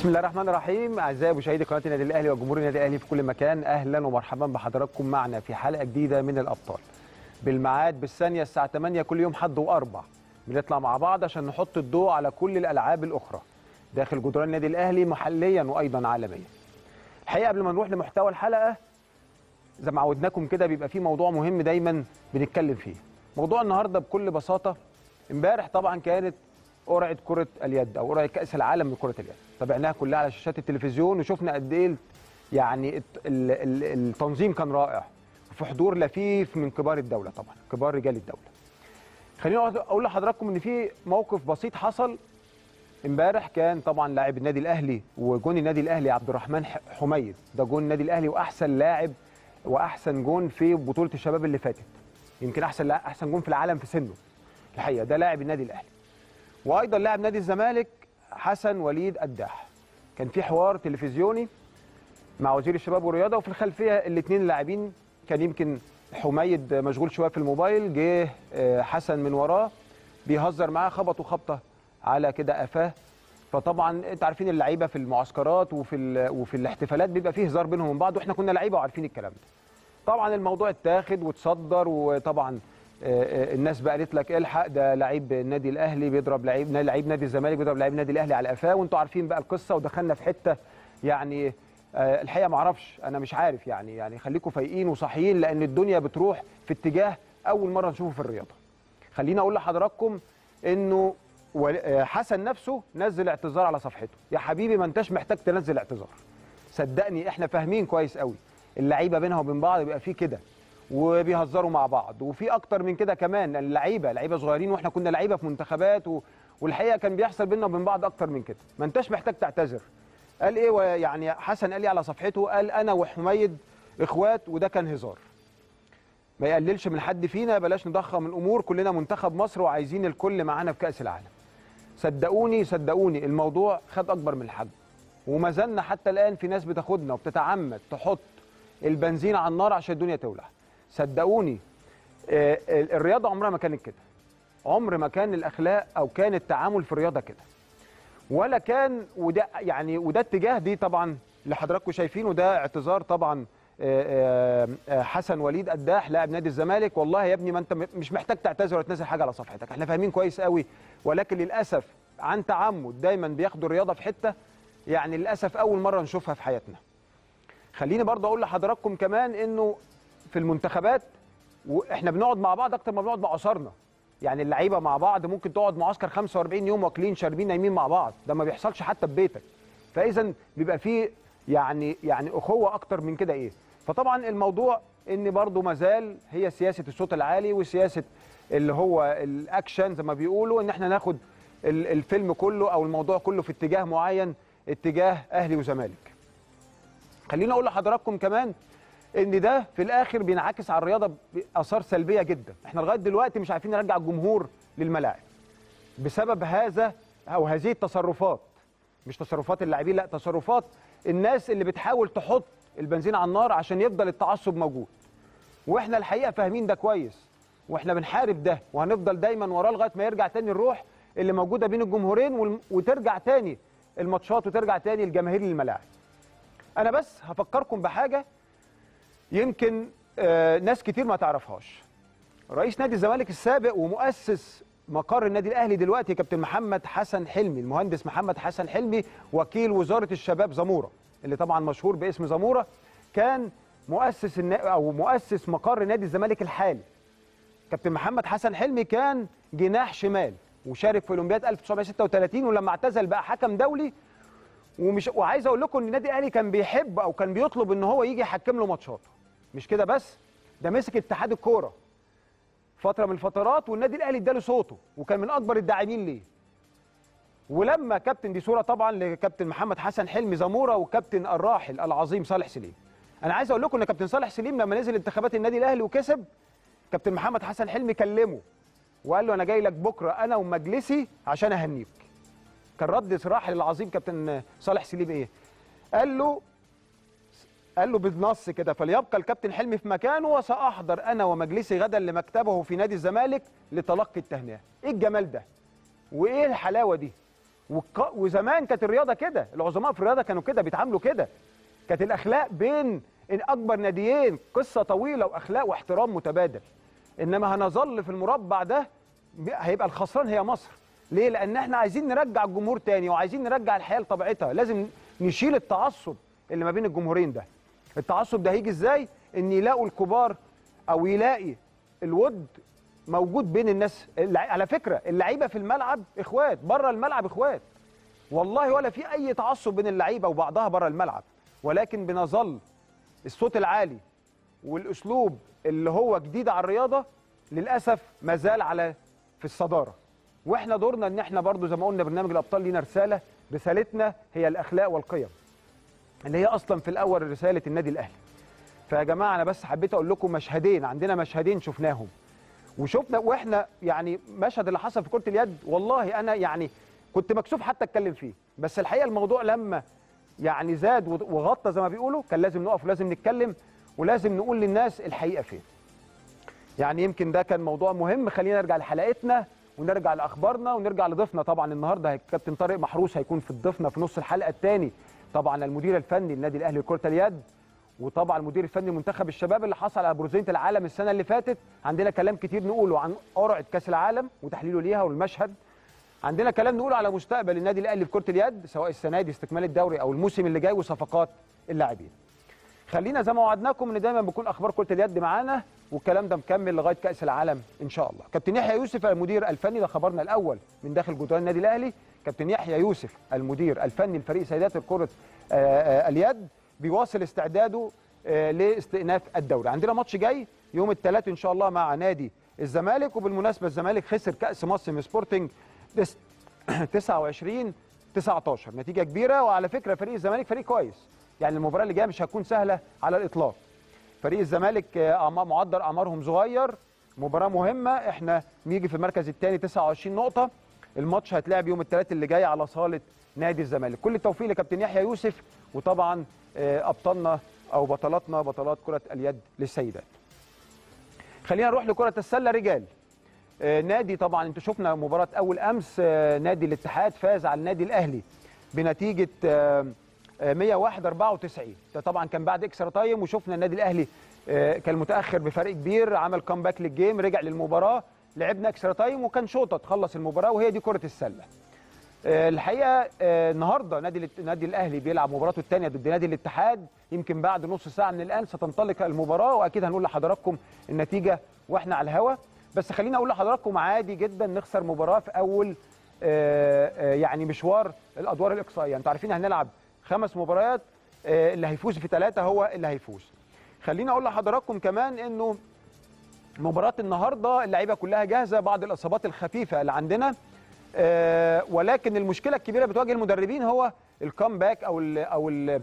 بسم الله الرحمن الرحيم اعزائي مشاهدي قناه النادي الاهلي وجمهور النادي الاهلي في كل مكان اهلا ومرحبا بحضراتكم معنا في حلقه جديده من الابطال بالميعاد بالثانيه الساعه 8 كل يوم حد واربع بنطلع مع بعض عشان نحط الضوء على كل الالعاب الاخرى داخل جدران النادي الاهلي محليا وايضا عالميا الحقيقه قبل ما نروح لمحتوى الحلقه زي ما عودناكم كده بيبقى في موضوع مهم دايما بنتكلم فيه موضوع النهارده بكل بساطه امبارح طبعا كانت قرعه كره اليد او قرعه كاس العالم لكره اليد تابعناها كلها على شاشات التلفزيون وشفنا قد ايه يعني الت- ال- ال- التنظيم كان رائع في حضور لفيف من كبار الدوله طبعا كبار رجال الدوله خليني اقول لحضراتكم ان في موقف بسيط حصل امبارح كان طبعا لاعب النادي الاهلي وجون النادي الاهلي عبد الرحمن ح- حميد ده جون النادي الاهلي واحسن لاعب واحسن جون في بطوله الشباب اللي فاتت يمكن احسن لا- احسن جون في العالم في سنه الحقيقه ده لاعب النادي الاهلي وايضا لاعب نادي الزمالك حسن وليد قداح كان في حوار تلفزيوني مع وزير الشباب والرياضه وفي الخلفيه الاثنين اللاعبين كان يمكن حميد مشغول شويه في الموبايل جه آه، حسن من وراه بيهزر معاه خبطوا خبطه على كده قفاه فطبعا انت عارفين اللعيبه في المعسكرات وفي ال- وفي الاحتفالات بيبقى فيه هزار بينهم وبين بعض واحنا كنا لعيبه وعارفين الكلام ده طبعا الموضوع اتاخد واتصدر وطبعا آه، آه، الناس بقى قالت لك الحق ده لعيب النادي الاهلي بيضرب لعيب لعيب نادي الزمالك بيضرب لعيب النادي الاهلي على قفاه وانتوا عارفين بقى القصه ودخلنا في حته يعني آه، الحقيقه ما اعرفش انا مش عارف يعني يعني خليكم فايقين وصاحيين لان الدنيا بتروح في اتجاه اول مره نشوفه في الرياضه خليني اقول لحضراتكم انه ول- آه، حسن نفسه نزل اعتذار على صفحته يا حبيبي ما انتش محتاج تنزل اعتذار صدقني احنا فاهمين كويس قوي اللعيبه بينها وبين بعض بيبقى في كده وبيهزروا مع بعض وفي اكتر من كده كمان اللعيبه لعيبه صغيرين واحنا كنا لعيبه في منتخبات و... والحقيقه كان بيحصل بيننا وبين بعض اكتر من كده ما انتش محتاج تعتذر قال ايه يعني حسن قال لي على صفحته قال انا وحميد اخوات وده كان هزار ما يقللش من حد فينا بلاش نضخم الامور كلنا منتخب مصر وعايزين الكل معانا في كاس العالم صدقوني صدقوني الموضوع خد اكبر من الحجم وما زلنا حتى الان في ناس بتاخدنا وبتتعمد تحط البنزين على النار عشان الدنيا تولع صدقوني آه، ال- الرياضه عمرها ما كانت كده عمر ما كان الاخلاق او كان التعامل في الرياضه كده ولا كان وده يعني وده اتجاه دي طبعا اللي حضراتكم شايفينه ده اعتذار طبعا آه، آه، حسن وليد قداح لاعب نادي الزمالك والله يا ابني ما انت م- مش محتاج تعتذر ولا تنزل حاجه على صفحتك احنا فاهمين كويس قوي ولكن للاسف عن تعمد دايما بياخدوا الرياضه في حته يعني للاسف اول مره نشوفها في حياتنا خليني برضه اقول لحضراتكم كمان انه في المنتخبات واحنا بنقعد مع بعض اكتر ما بنقعد مع اسرنا يعني اللعيبه مع بعض ممكن تقعد معسكر 45 يوم واكلين شاربين نايمين مع بعض ده ما بيحصلش حتى في بيتك فاذا بيبقى فيه يعني يعني اخوه اكتر من كده ايه فطبعا الموضوع ان برضه مازال هي سياسه الصوت العالي وسياسه اللي هو الاكشن زي ما بيقولوا ان احنا ناخد ال- الفيلم كله او الموضوع كله في اتجاه معين اتجاه اهلي وزمالك خليني اقول لحضراتكم كمان ان ده في الاخر بينعكس على الرياضه باثار سلبيه جدا احنا لغايه دلوقتي مش عارفين نرجع الجمهور للملاعب بسبب هذا او هذه التصرفات مش تصرفات اللاعبين لا تصرفات الناس اللي بتحاول تحط البنزين على النار عشان يفضل التعصب موجود واحنا الحقيقه فاهمين ده كويس واحنا بنحارب ده وهنفضل دايما وراه لغايه ما يرجع تاني الروح اللي موجوده بين الجمهورين والم- وترجع تاني الماتشات وترجع تاني الجماهير للملاعب انا بس هفكركم بحاجه يمكن آه، ناس كتير ما تعرفهاش رئيس نادي الزمالك السابق ومؤسس مقر النادي الاهلي دلوقتي كابتن محمد حسن حلمي المهندس محمد حسن حلمي وكيل وزاره الشباب زموره اللي طبعا مشهور باسم زموره كان مؤسس النا... او مؤسس مقر نادي الزمالك الحالي كابتن محمد حسن حلمي كان جناح شمال وشارك في اولمبياد 1936 ولما اعتزل بقى حكم دولي ومش وعايز اقول لكم ان النادي الاهلي كان بيحب او كان بيطلب ان هو يجي يحكم له ماتشاته مش كده بس ده مسك اتحاد الكوره فتره من الفترات والنادي الاهلي اداله صوته وكان من اكبر الداعمين ليه ولما كابتن دي صوره طبعا لكابتن محمد حسن حلمي زموره وكابتن الراحل العظيم صالح سليم انا عايز اقول لكم ان كابتن صالح سليم لما نزل انتخابات النادي الاهلي وكسب كابتن محمد حسن حلمي كلمه وقال له انا جاي لك بكره انا ومجلسي عشان اهنيك كان رد الراحل العظيم كابتن صالح سليم ايه قال له قال له بالنص كده فليبقى الكابتن حلمي في مكانه وساحضر انا ومجلسي غدا لمكتبه في نادي الزمالك لتلقي التهنئه ايه الجمال ده وايه الحلاوه دي والق... وزمان كانت الرياضه كده العظماء في الرياضه كانوا كده بيتعاملوا كده كانت الاخلاق بين إن اكبر ناديين قصه طويله واخلاق واحترام متبادل انما هنظل في المربع ده ب- هيبقى الخسران هي مصر ليه لان احنا عايزين نرجع الجمهور تاني وعايزين نرجع الحياه لطبيعتها لازم نشيل التعصب اللي ما بين الجمهورين ده التعصب ده هيجي ازاي ان يلاقوا الكبار او يلاقي الود موجود بين الناس اللع- على فكره اللعيبه في الملعب اخوات بره الملعب اخوات والله ولا في اي تعصب بين اللعيبه وبعضها بره الملعب ولكن بنظل الصوت العالي والاسلوب اللي هو جديد على الرياضه للاسف ما زال على في الصداره واحنا دورنا ان احنا برضو زي ما قلنا برنامج الابطال لينا رساله رسالتنا هي الاخلاق والقيم اللي هي اصلا في الاول رساله النادي الاهلي فيا جماعه انا بس حبيت اقول لكم مشهدين عندنا مشهدين شفناهم وشفنا واحنا يعني مشهد اللي حصل في كره اليد والله انا يعني كنت مكسوف حتى اتكلم فيه بس الحقيقه الموضوع لما يعني زاد وغطى زي ما بيقولوا كان لازم نقف ولازم نتكلم ولازم نقول للناس الحقيقه فين يعني يمكن ده كان موضوع مهم خلينا نرجع لحلقتنا ونرجع لاخبارنا ونرجع لضيفنا طبعا النهارده الكابتن طارق محروس هيكون في ضيفنا في نص الحلقه الثاني طبعا المدير الفني للنادي الاهلي لكره اليد وطبعا المدير الفني لمنتخب الشباب اللي حصل على برونزيه العالم السنه اللي فاتت عندنا كلام كتير نقوله عن قرعه كاس العالم وتحليله ليها والمشهد عندنا كلام نقوله على مستقبل النادي الاهلي في كره اليد سواء السنه دي استكمال الدوري او الموسم اللي جاي وصفقات اللاعبين خلينا زي ما وعدناكم ان دايما بيكون اخبار كره اليد معانا والكلام ده مكمل لغايه كاس العالم ان شاء الله كابتن يحيى يوسف المدير الفني ده خبرنا الاول من داخل جدران النادي الاهلي كابتن يحيى يوسف المدير الفني لفريق سيدات الكره آه، آه، اليد بيواصل استعداده آه، لاستئناف الدوري عندنا ماتش جاي يوم الثلاث ان شاء الله مع نادي الزمالك وبالمناسبه الزمالك خسر كاس مصر من سبورتنج تس- 29 19 نتيجه كبيره وعلى فكره فريق الزمالك فريق كويس يعني المباراه اللي جايه مش هتكون سهله على الاطلاق فريق الزمالك آه، أعمار- معدل اعمارهم صغير مباراه مهمه احنا نيجي في المركز الثاني 29 نقطه الماتش هيتلعب يوم الثلاث اللي جاي على صاله نادي الزمالك كل التوفيق لكابتن يحيى يوسف وطبعا آه، ابطالنا او بطلاتنا بطلات كره اليد للسيدات خلينا نروح لكره السله رجال آه، نادي طبعا انتوا شفنا مباراه اول امس آه، نادي الاتحاد فاز على النادي الاهلي بنتيجه آه، آه، 101 94 ده طبعا كان بعد اكسترا تايم وشفنا النادي الاهلي آه، كان متاخر بفرق كبير عمل كامباك للجيم رجع للمباراه لعبنا اكسترا تايم وكان شوطه تخلص المباراه وهي دي كره السله آه، الحقيقه آه، النهارده نادي الات- نادي الاهلي بيلعب مباراته الثانيه ضد نادي الاتحاد يمكن بعد نص ساعه من الان ستنطلق المباراه واكيد هنقول لحضراتكم النتيجه واحنا على الهوا بس خليني اقول لحضراتكم عادي جدا نخسر مباراه في اول آه، آه، يعني مشوار الادوار الاقصائيه انتوا عارفين هنلعب خمس مباريات آه، اللي هيفوز في ثلاثه هو اللي هيفوز خليني اقول لحضراتكم كمان انه مباراة النهارده اللعيبة كلها جاهزة بعض الإصابات الخفيفة اللي عندنا آه، ولكن المشكلة الكبيرة بتواجه المدربين هو الكامباك أو ال أو ال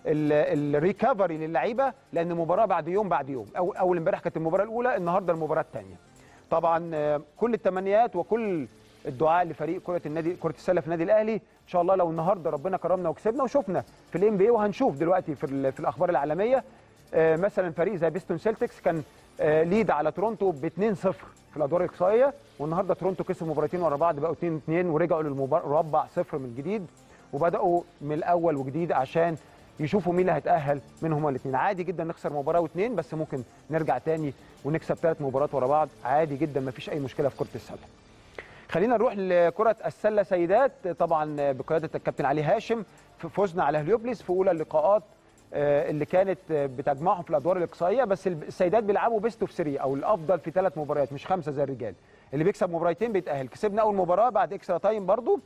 الريكفري للعيبة لأن مباراة بعد يوم بعد يوم أو أول امبارح كانت المباراة الأولى النهارده المباراة الثانية طبعا آه، كل التمنيات وكل الدعاء لفريق كرة النادي كرة السلة في النادي الأهلي إن شاء الله لو النهارده ربنا كرمنا وكسبنا وشفنا في الام بي وهنشوف دلوقتي في ال- في الأخبار العالمية آه، مثلا فريق زي بيستون سيلتكس كان آه، ليد على تورونتو ب 2-0 في الادوار الاقصائيه والنهارده تورونتو كسب مباراتين ورا بعض بقوا 2-2 ورجعوا للمربع صفر من جديد وبداوا من الاول وجديد عشان يشوفوا مين اللي هيتاهل منهم الاثنين عادي جدا نخسر مباراه واثنين بس ممكن نرجع تاني ونكسب ثلاث مباريات ورا بعض عادي جدا ما فيش اي مشكله في كره السله خلينا نروح لكرة السلة سيدات طبعا بقيادة الكابتن علي هاشم فزنا على هليوبلس في أولى اللقاءات آه، اللي كانت آه، بتجمعهم في الأدوار الإقصائية بس السيدات بيلعبوا بيست اوف 3 أو الأفضل في ثلاث مباريات مش خمسة زي الرجال اللي بيكسب مباراتين بيتأهل كسبنا أول مباراة بعد إكسترا تايم برضو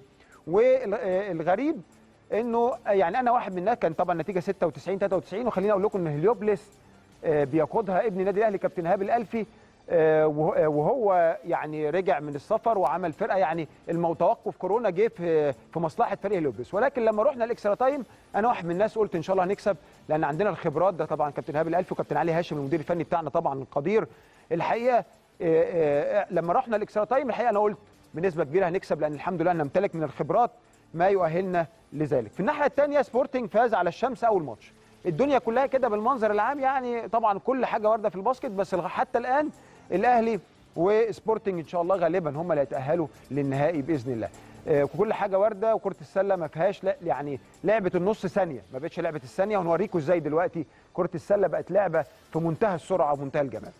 والغريب انه يعني انا واحد من الناس كان طبعا نتيجه 96 93 وخليني اقول لكم ان هليوبلس آه، بيقودها ابن النادي الاهلي كابتن ايهاب الالفي آه، وه- آه، وهو يعني رجع من السفر وعمل فرقه يعني المو- توقف كورونا جه في في مصلحه فريق هليوبلس ولكن لما رحنا الاكسترا تايم انا واحد من الناس قلت ان شاء الله هنكسب لان عندنا الخبرات ده طبعا كابتن ايهاب الالفي وكابتن علي هاشم المدير الفني بتاعنا طبعا القدير الحقيقه آه، آه، لما رحنا الاكسترا تايم الحقيقه انا قلت بنسبه كبيره هنكسب لان الحمد لله نمتلك من الخبرات ما يؤهلنا لذلك في الناحيه الثانيه سبورتنج فاز على الشمس اول ماتش الدنيا كلها كده بالمنظر العام يعني طبعا كل حاجه وارده في الباسكت بس لغ- حتى الان الاهلي وسبورتنج ان شاء الله غالبا هم اللي هيتاهلوا للنهائي باذن الله آه، كل حاجه وارده وكره السله ما فيهاش لا يعني لعبه النص ثانيه ما بقتش لعبه الثانيه وهنوريكم ازاي دلوقتي كره السله بقت لعبه في منتهى السرعه ومنتهى الجمال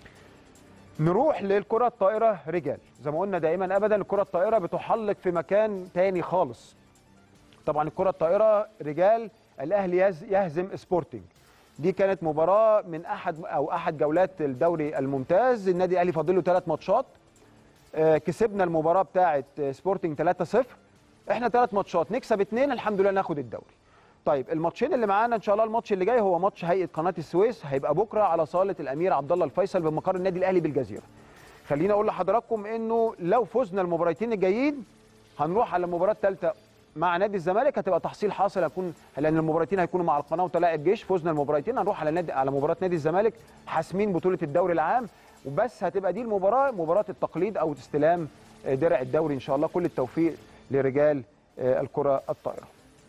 نروح للكره الطائره رجال زي ما قلنا دائما ابدا الكره الطائره بتحلق في مكان تاني خالص طبعا الكره الطائره رجال الاهلي يز- يهزم سبورتنج دي كانت مباراه من احد او احد جولات الدوري الممتاز النادي الاهلي فاضل له ثلاث ماتشات آه، كسبنا المباراه بتاعه آه، سبورتنج 3-0 احنا ثلاث ماتشات نكسب اثنين الحمد لله ناخد الدوري طيب الماتشين اللي معانا ان شاء الله الماتش اللي جاي هو ماتش هيئه قناه السويس هيبقى بكره على صاله الامير عبد الله الفيصل بمقر النادي الاهلي بالجزيره خليني اقول لحضراتكم انه لو فزنا المباراتين الجايين هنروح على المباراه الثالثه مع نادي الزمالك هتبقى تحصيل حاصل هيكون لان المباراتين هيكونوا مع القناه وطلائع الجيش فزنا المباراتين هنروح على نادي على مباراه نادي الزمالك حاسمين بطوله الدوري العام وبس هتبقى دي المباراه مباراه التقليد او استلام آه، درع الدوري ان شاء الله كل التوفيق لرجال آه، الكره الطائره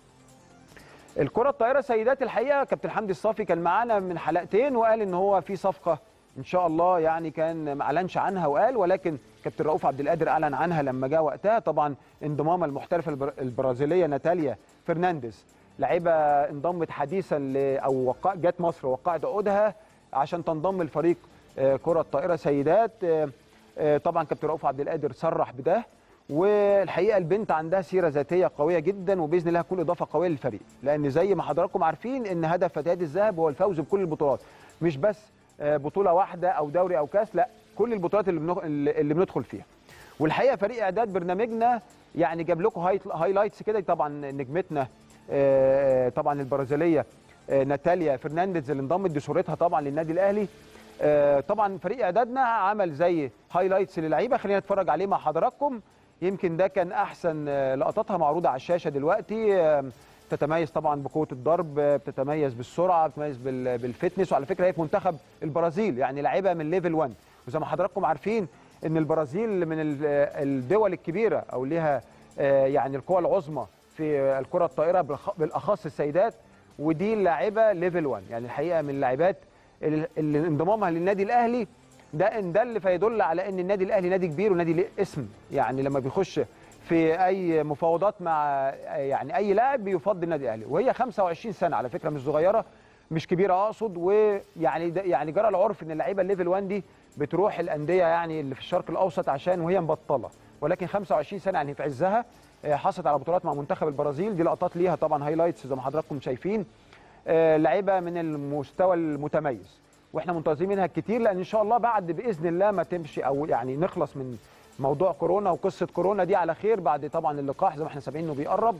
الكرة الطائرة سيدات الحقيقة كابتن حمدي الصافي كان معانا من حلقتين وقال ان هو في صفقة ان شاء الله يعني كان ما اعلنش عنها وقال ولكن كابتن رؤوف عبد القادر اعلن عنها لما جاء وقتها طبعا انضمام المحترفة البر- البرازيلية ناتاليا فرنانديز لعيبة انضمت حديثا ل او وقع جت مصر ووقعت عقودها عشان تنضم لفريق آه، كرة الطائرة سيدات آه، آه، طبعا كابتن رؤوف عبد القادر صرح بده والحقيقه البنت عندها سيره ذاتيه قويه جدا وباذن الله هتكون اضافه قويه للفريق لان زي ما حضراتكم عارفين ان هدف فتيات الذهب هو الفوز بكل البطولات مش بس آه، بطوله واحده او دوري او كاس لا كل البطولات اللي بنخ- اللي بندخل فيها والحقيقه فريق اعداد برنامجنا يعني جاب لكم هايت- هايلايتس كده طبعا نجمتنا آه، طبعا البرازيليه آه، ناتاليا فرنانديز اللي انضمت دي صورتها طبعا للنادي الاهلي آه، طبعا فريق اعدادنا عمل زي هايلايتس للعيبه خلينا نتفرج عليه مع حضراتكم يمكن ده كان احسن آه، لقطاتها معروضه على الشاشه دلوقتي آه، بتتميز طبعا بقوه الضرب آه، بتتميز بالسرعه بتتميز بال- بالفتنس وعلى فكره هي في منتخب البرازيل يعني لاعيبه من ليفل 1 وزي ما حضراتكم عارفين ان البرازيل من ال- آه، الدول الكبيره او ليها آه، يعني القوى العظمى في الكره الطائره بالخ- بالاخص السيدات ودي اللاعبه ليفل 1 يعني الحقيقه من اللاعبات اللي اللي انضمامها للنادي الاهلي ده ان دل فيدل على ان النادي الاهلي نادي كبير ونادي ليه اسم يعني لما بيخش في اي مفاوضات مع يعني اي لاعب بيفضل النادي الاهلي وهي 25 سنه على فكره مش صغيره مش كبيره اقصد ويعني ده- يعني جرى العرف ان اللعيبه الليفل 1 دي بتروح الانديه يعني اللي في الشرق الاوسط عشان وهي مبطله ولكن 25 سنه يعني في عزها آه، حصلت على بطولات مع منتخب البرازيل دي لقطات ليها طبعا هايلايتس زي ما حضراتكم شايفين آه، لعيبه من المستوى المتميز واحنا منتظرين منها كتير لان ان شاء الله بعد باذن الله ما تمشي او يعني نخلص من موضوع كورونا وقصه كورونا دي على خير بعد طبعا اللقاح زي ما احنا سامعين انه بيقرب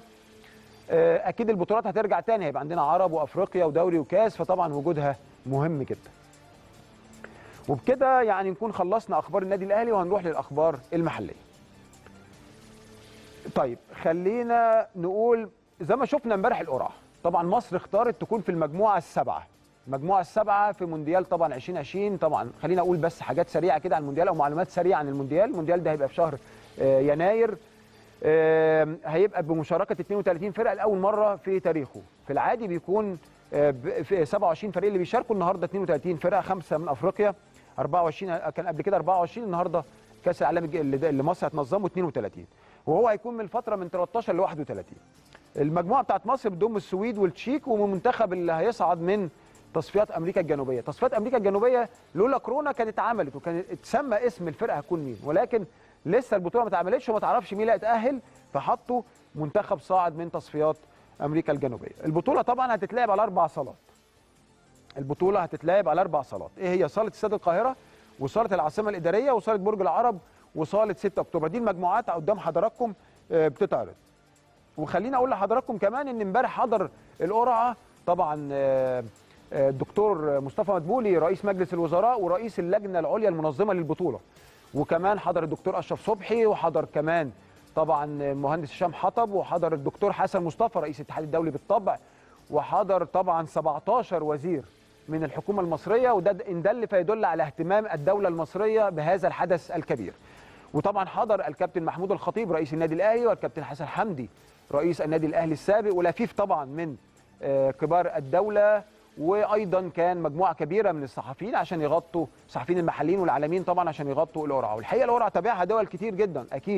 آه، اكيد البطولات هترجع تاني هيبقى عندنا عرب وافريقيا ودوري وكاس فطبعا وجودها مهم جدا وبكده يعني نكون خلصنا اخبار النادي الاهلي وهنروح للاخبار المحليه طيب خلينا نقول زي ما شفنا امبارح القرعه طبعا مصر اختارت تكون في المجموعه السبعه المجموعه السبعه في مونديال طبعا 2020 طبعا خلينا اقول بس حاجات سريعه كده عن المونديال او معلومات سريعه عن المونديال المونديال ده هيبقى في شهر آه، يناير آه، هيبقى بمشاركه 32 فرقه لاول مره في تاريخه في العادي بيكون آه، ب- في 27 فريق اللي بيشاركوا النهارده 32 فرقه خمسه من افريقيا 24 كان قبل كده 24 النهارده كاس العالم الج- اللي اللي مصر هتنظمه 32 وهو هيكون من الفتره من 13 ل 31 المجموعه بتاعت مصر بتضم السويد والتشيك والمنتخب اللي هيصعد من تصفيات امريكا الجنوبيه تصفيات امريكا الجنوبيه لولا كورونا كانت اتعملت وكان اتسمى اسم الفرقه هتكون مين ولكن لسه البطوله ما اتعملتش وما تعرفش مين اللي هيتاهل فحطوا منتخب صاعد من تصفيات امريكا الجنوبيه البطوله طبعا هتتلعب على اربع صالات البطوله هتتلعب على اربع صالات ايه هي صاله استاد القاهره وصاله العاصمه الاداريه وصاله برج العرب وصاله 6 اكتوبر دي المجموعات قدام حضراتكم آه، بتتعرض وخليني اقول لحضراتكم كمان ان امبارح حضر القرعه طبعا آه، آه، الدكتور مصطفى مدبولي رئيس مجلس الوزراء ورئيس اللجنه العليا المنظمه للبطوله وكمان حضر الدكتور اشرف صبحي وحضر كمان طبعا المهندس هشام حطب وحضر الدكتور حسن مصطفى رئيس الاتحاد الدولي بالطبع وحضر طبعا 17 وزير من الحكومه المصريه وده ان دل فيدل على اهتمام الدوله المصريه بهذا الحدث الكبير وطبعا حضر الكابتن محمود الخطيب رئيس النادي الاهلي والكابتن حسن حمدي رئيس النادي الاهلي السابق ولفيف طبعا من آه، كبار الدوله وايضا كان مجموعه كبيره من الصحفيين عشان يغطوا الصحفيين المحليين والعالميين طبعا عشان يغطوا القرعه والحقيقه القرعه تابعها دول كتير جدا اكيد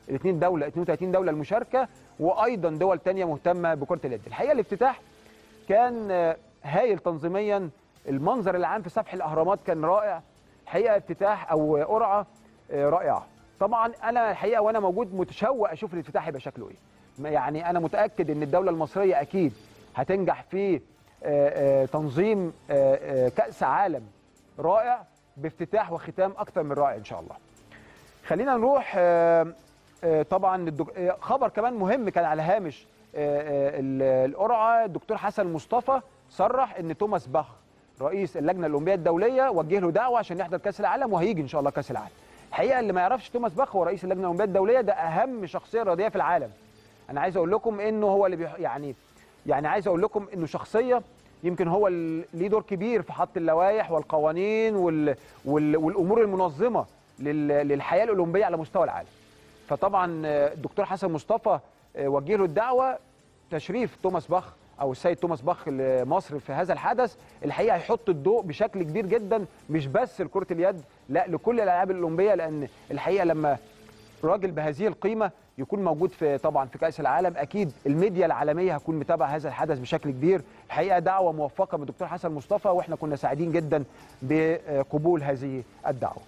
الاثنين دوله 32 دوله المشاركه وايضا دول تانية مهتمه بكره اليد الحقيقه الافتتاح كان آه، هايل تنظيميا المنظر العام في سفح الاهرامات كان رائع الحقيقه افتتاح او قرعه آه، رائعه طبعا انا الحقيقه وانا موجود متشوق اشوف الافتتاح يبقى شكله ايه ما- يعني انا متاكد ان الدوله المصريه اكيد هتنجح في آه، آه، تنظيم آه، آه، كاس عالم رائع بافتتاح وختام اكثر من رائع ان شاء الله خلينا نروح آه، آه، طبعا الدك... آه، خبر كمان مهم كان على هامش آه، آه، ال- القرعه الدكتور حسن مصطفى صرح ان توماس باخ رئيس اللجنه الاولمبيه الدوليه وجه له دعوه عشان يحضر كاس العالم وهيجي ان شاء الله كاس العالم الحقيقه اللي ما يعرفش توماس باخ هو رئيس اللجنه الاولمبيه الدوليه ده اهم شخصيه رياضيه في العالم انا عايز اقول لكم انه هو اللي بيح... يعني يعني عايز اقول لكم انه شخصيه يمكن هو اللي ليه دور كبير في حط اللوائح والقوانين وال... وال... والامور المنظمه لل... للحياه الاولمبيه على مستوى العالم فطبعا آه، الدكتور حسن مصطفى آه، وجه له الدعوه تشريف توماس باخ او السيد توماس باخ لمصر في هذا الحدث الحقيقه هيحط الضوء بشكل كبير جدا مش بس لكره اليد لا لكل الالعاب الاولمبيه لان الحقيقه لما راجل بهذه القيمه يكون موجود في طبعا في كاس العالم اكيد الميديا العالميه هتكون متابعه هذا الحدث بشكل كبير الحقيقه دعوه موفقه من الدكتور حسن مصطفى واحنا كنا سعيدين جدا بقبول هذه الدعوه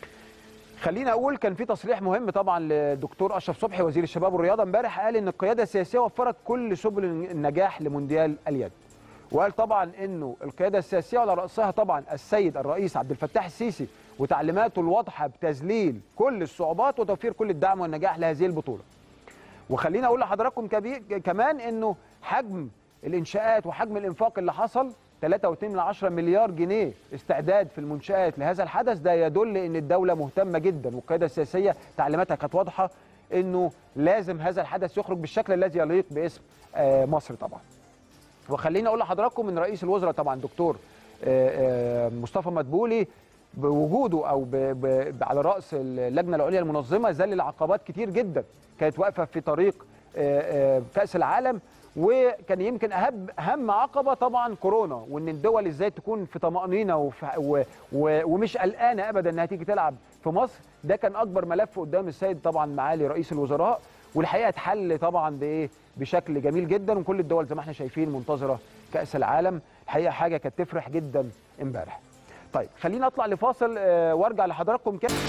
خلينا اقول كان في تصريح مهم طبعا للدكتور اشرف صبحي وزير الشباب والرياضه امبارح قال ان القياده السياسيه وفرت كل سبل النجاح لمونديال اليد وقال طبعا انه القياده السياسيه على راسها طبعا السيد الرئيس عبد الفتاح السيسي وتعليماته الواضحه بتذليل كل الصعوبات وتوفير كل الدعم والنجاح لهذه البطوله وخلينا اقول لحضراتكم كبير كمان انه حجم الانشاءات وحجم الانفاق اللي حصل 3.2 مليار جنيه استعداد في المنشآت لهذا الحدث ده يدل ان الدوله مهتمه جدا والقياده السياسيه تعليماتها كانت واضحه انه لازم هذا الحدث يخرج بالشكل الذي يليق باسم آه، مصر طبعا وخليني اقول لحضراتكم ان رئيس الوزراء طبعا دكتور آه، آه، مصطفى مدبولي بوجوده او ب ب على راس اللجنه العليا المنظمه ذلل عقبات كتير جدا كانت واقفه في طريق آه، آه، كاس العالم وكان يمكن اهم اهم عقبه طبعا كورونا وان الدول ازاي تكون في طمانينه وفي و و ومش قلقانه ابدا انها تيجي تلعب في مصر ده كان اكبر ملف قدام السيد طبعا معالي رئيس الوزراء والحقيقه اتحل طبعا بايه بشكل جميل جدا وكل الدول زي ما احنا شايفين منتظره كاس العالم الحقيقه حاجه كانت تفرح جدا امبارح طيب خلينا اطلع لفاصل آه، وارجع لحضراتكم كده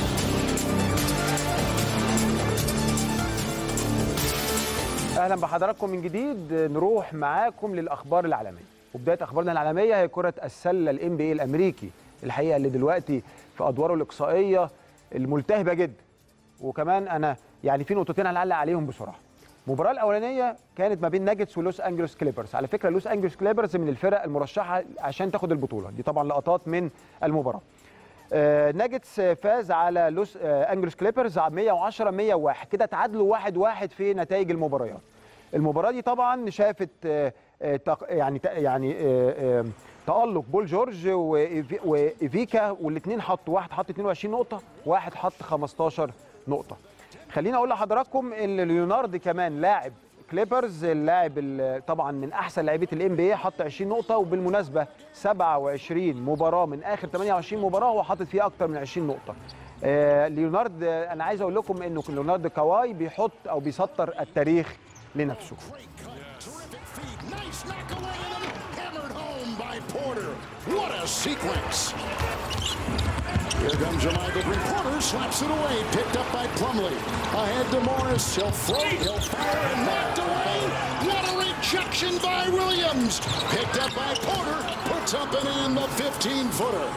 اهلا بحضراتكم من جديد نروح معاكم للاخبار العالميه وبدايه اخبارنا العالميه هي كره السله الام بي الامريكي الحقيقه اللي دلوقتي في ادواره الاقصائيه الملتهبه جدا وكمان انا يعني في نقطتين هنعلق عليهم بسرعه المباراه الاولانيه كانت ما بين ناجتس ولوس انجلوس كليبرز على فكره لوس انجلوس كليبرز من الفرق المرشحه عشان تاخد البطوله دي طبعا لقطات من المباراه آه، ناجتس فاز على لوس آه، انجلوس كليبرز 110 101 كده تعادلوا 1 1 في نتائج المباريات المباراه دي طبعا شافت آه، آه، تق- يعني يعني آه، آه، تألق بول جورج وإيفي- وايفيكا والاثنين حطوا واحد حط 22 نقطه واحد حط 15 نقطه خليني اقول لحضراتكم ان ليونارد كمان لاعب كليبرز اللاعب ال- طبعا من احسن لاعبيه الام بي اي حط 20 نقطه وبالمناسبه 27 مباراه من اخر 28 مباراه هو حاطط فيها اكتر من 20 نقطه آه ليونارد آه، انا عايز اقول لكم انه ليونارد كواي بيحط او بيسطر التاريخ لنفسه Terrific feed. Nice knock away and then hammered home by Porter. What a sequence. Here comes Jermichael Green. Porter slaps it away. Picked up by Plumlee. Ahead to Morris. He'll float. He'll fire and knocked away. What a rejection by Williams. Picked up by Porter. Puts up and in the 15-footer.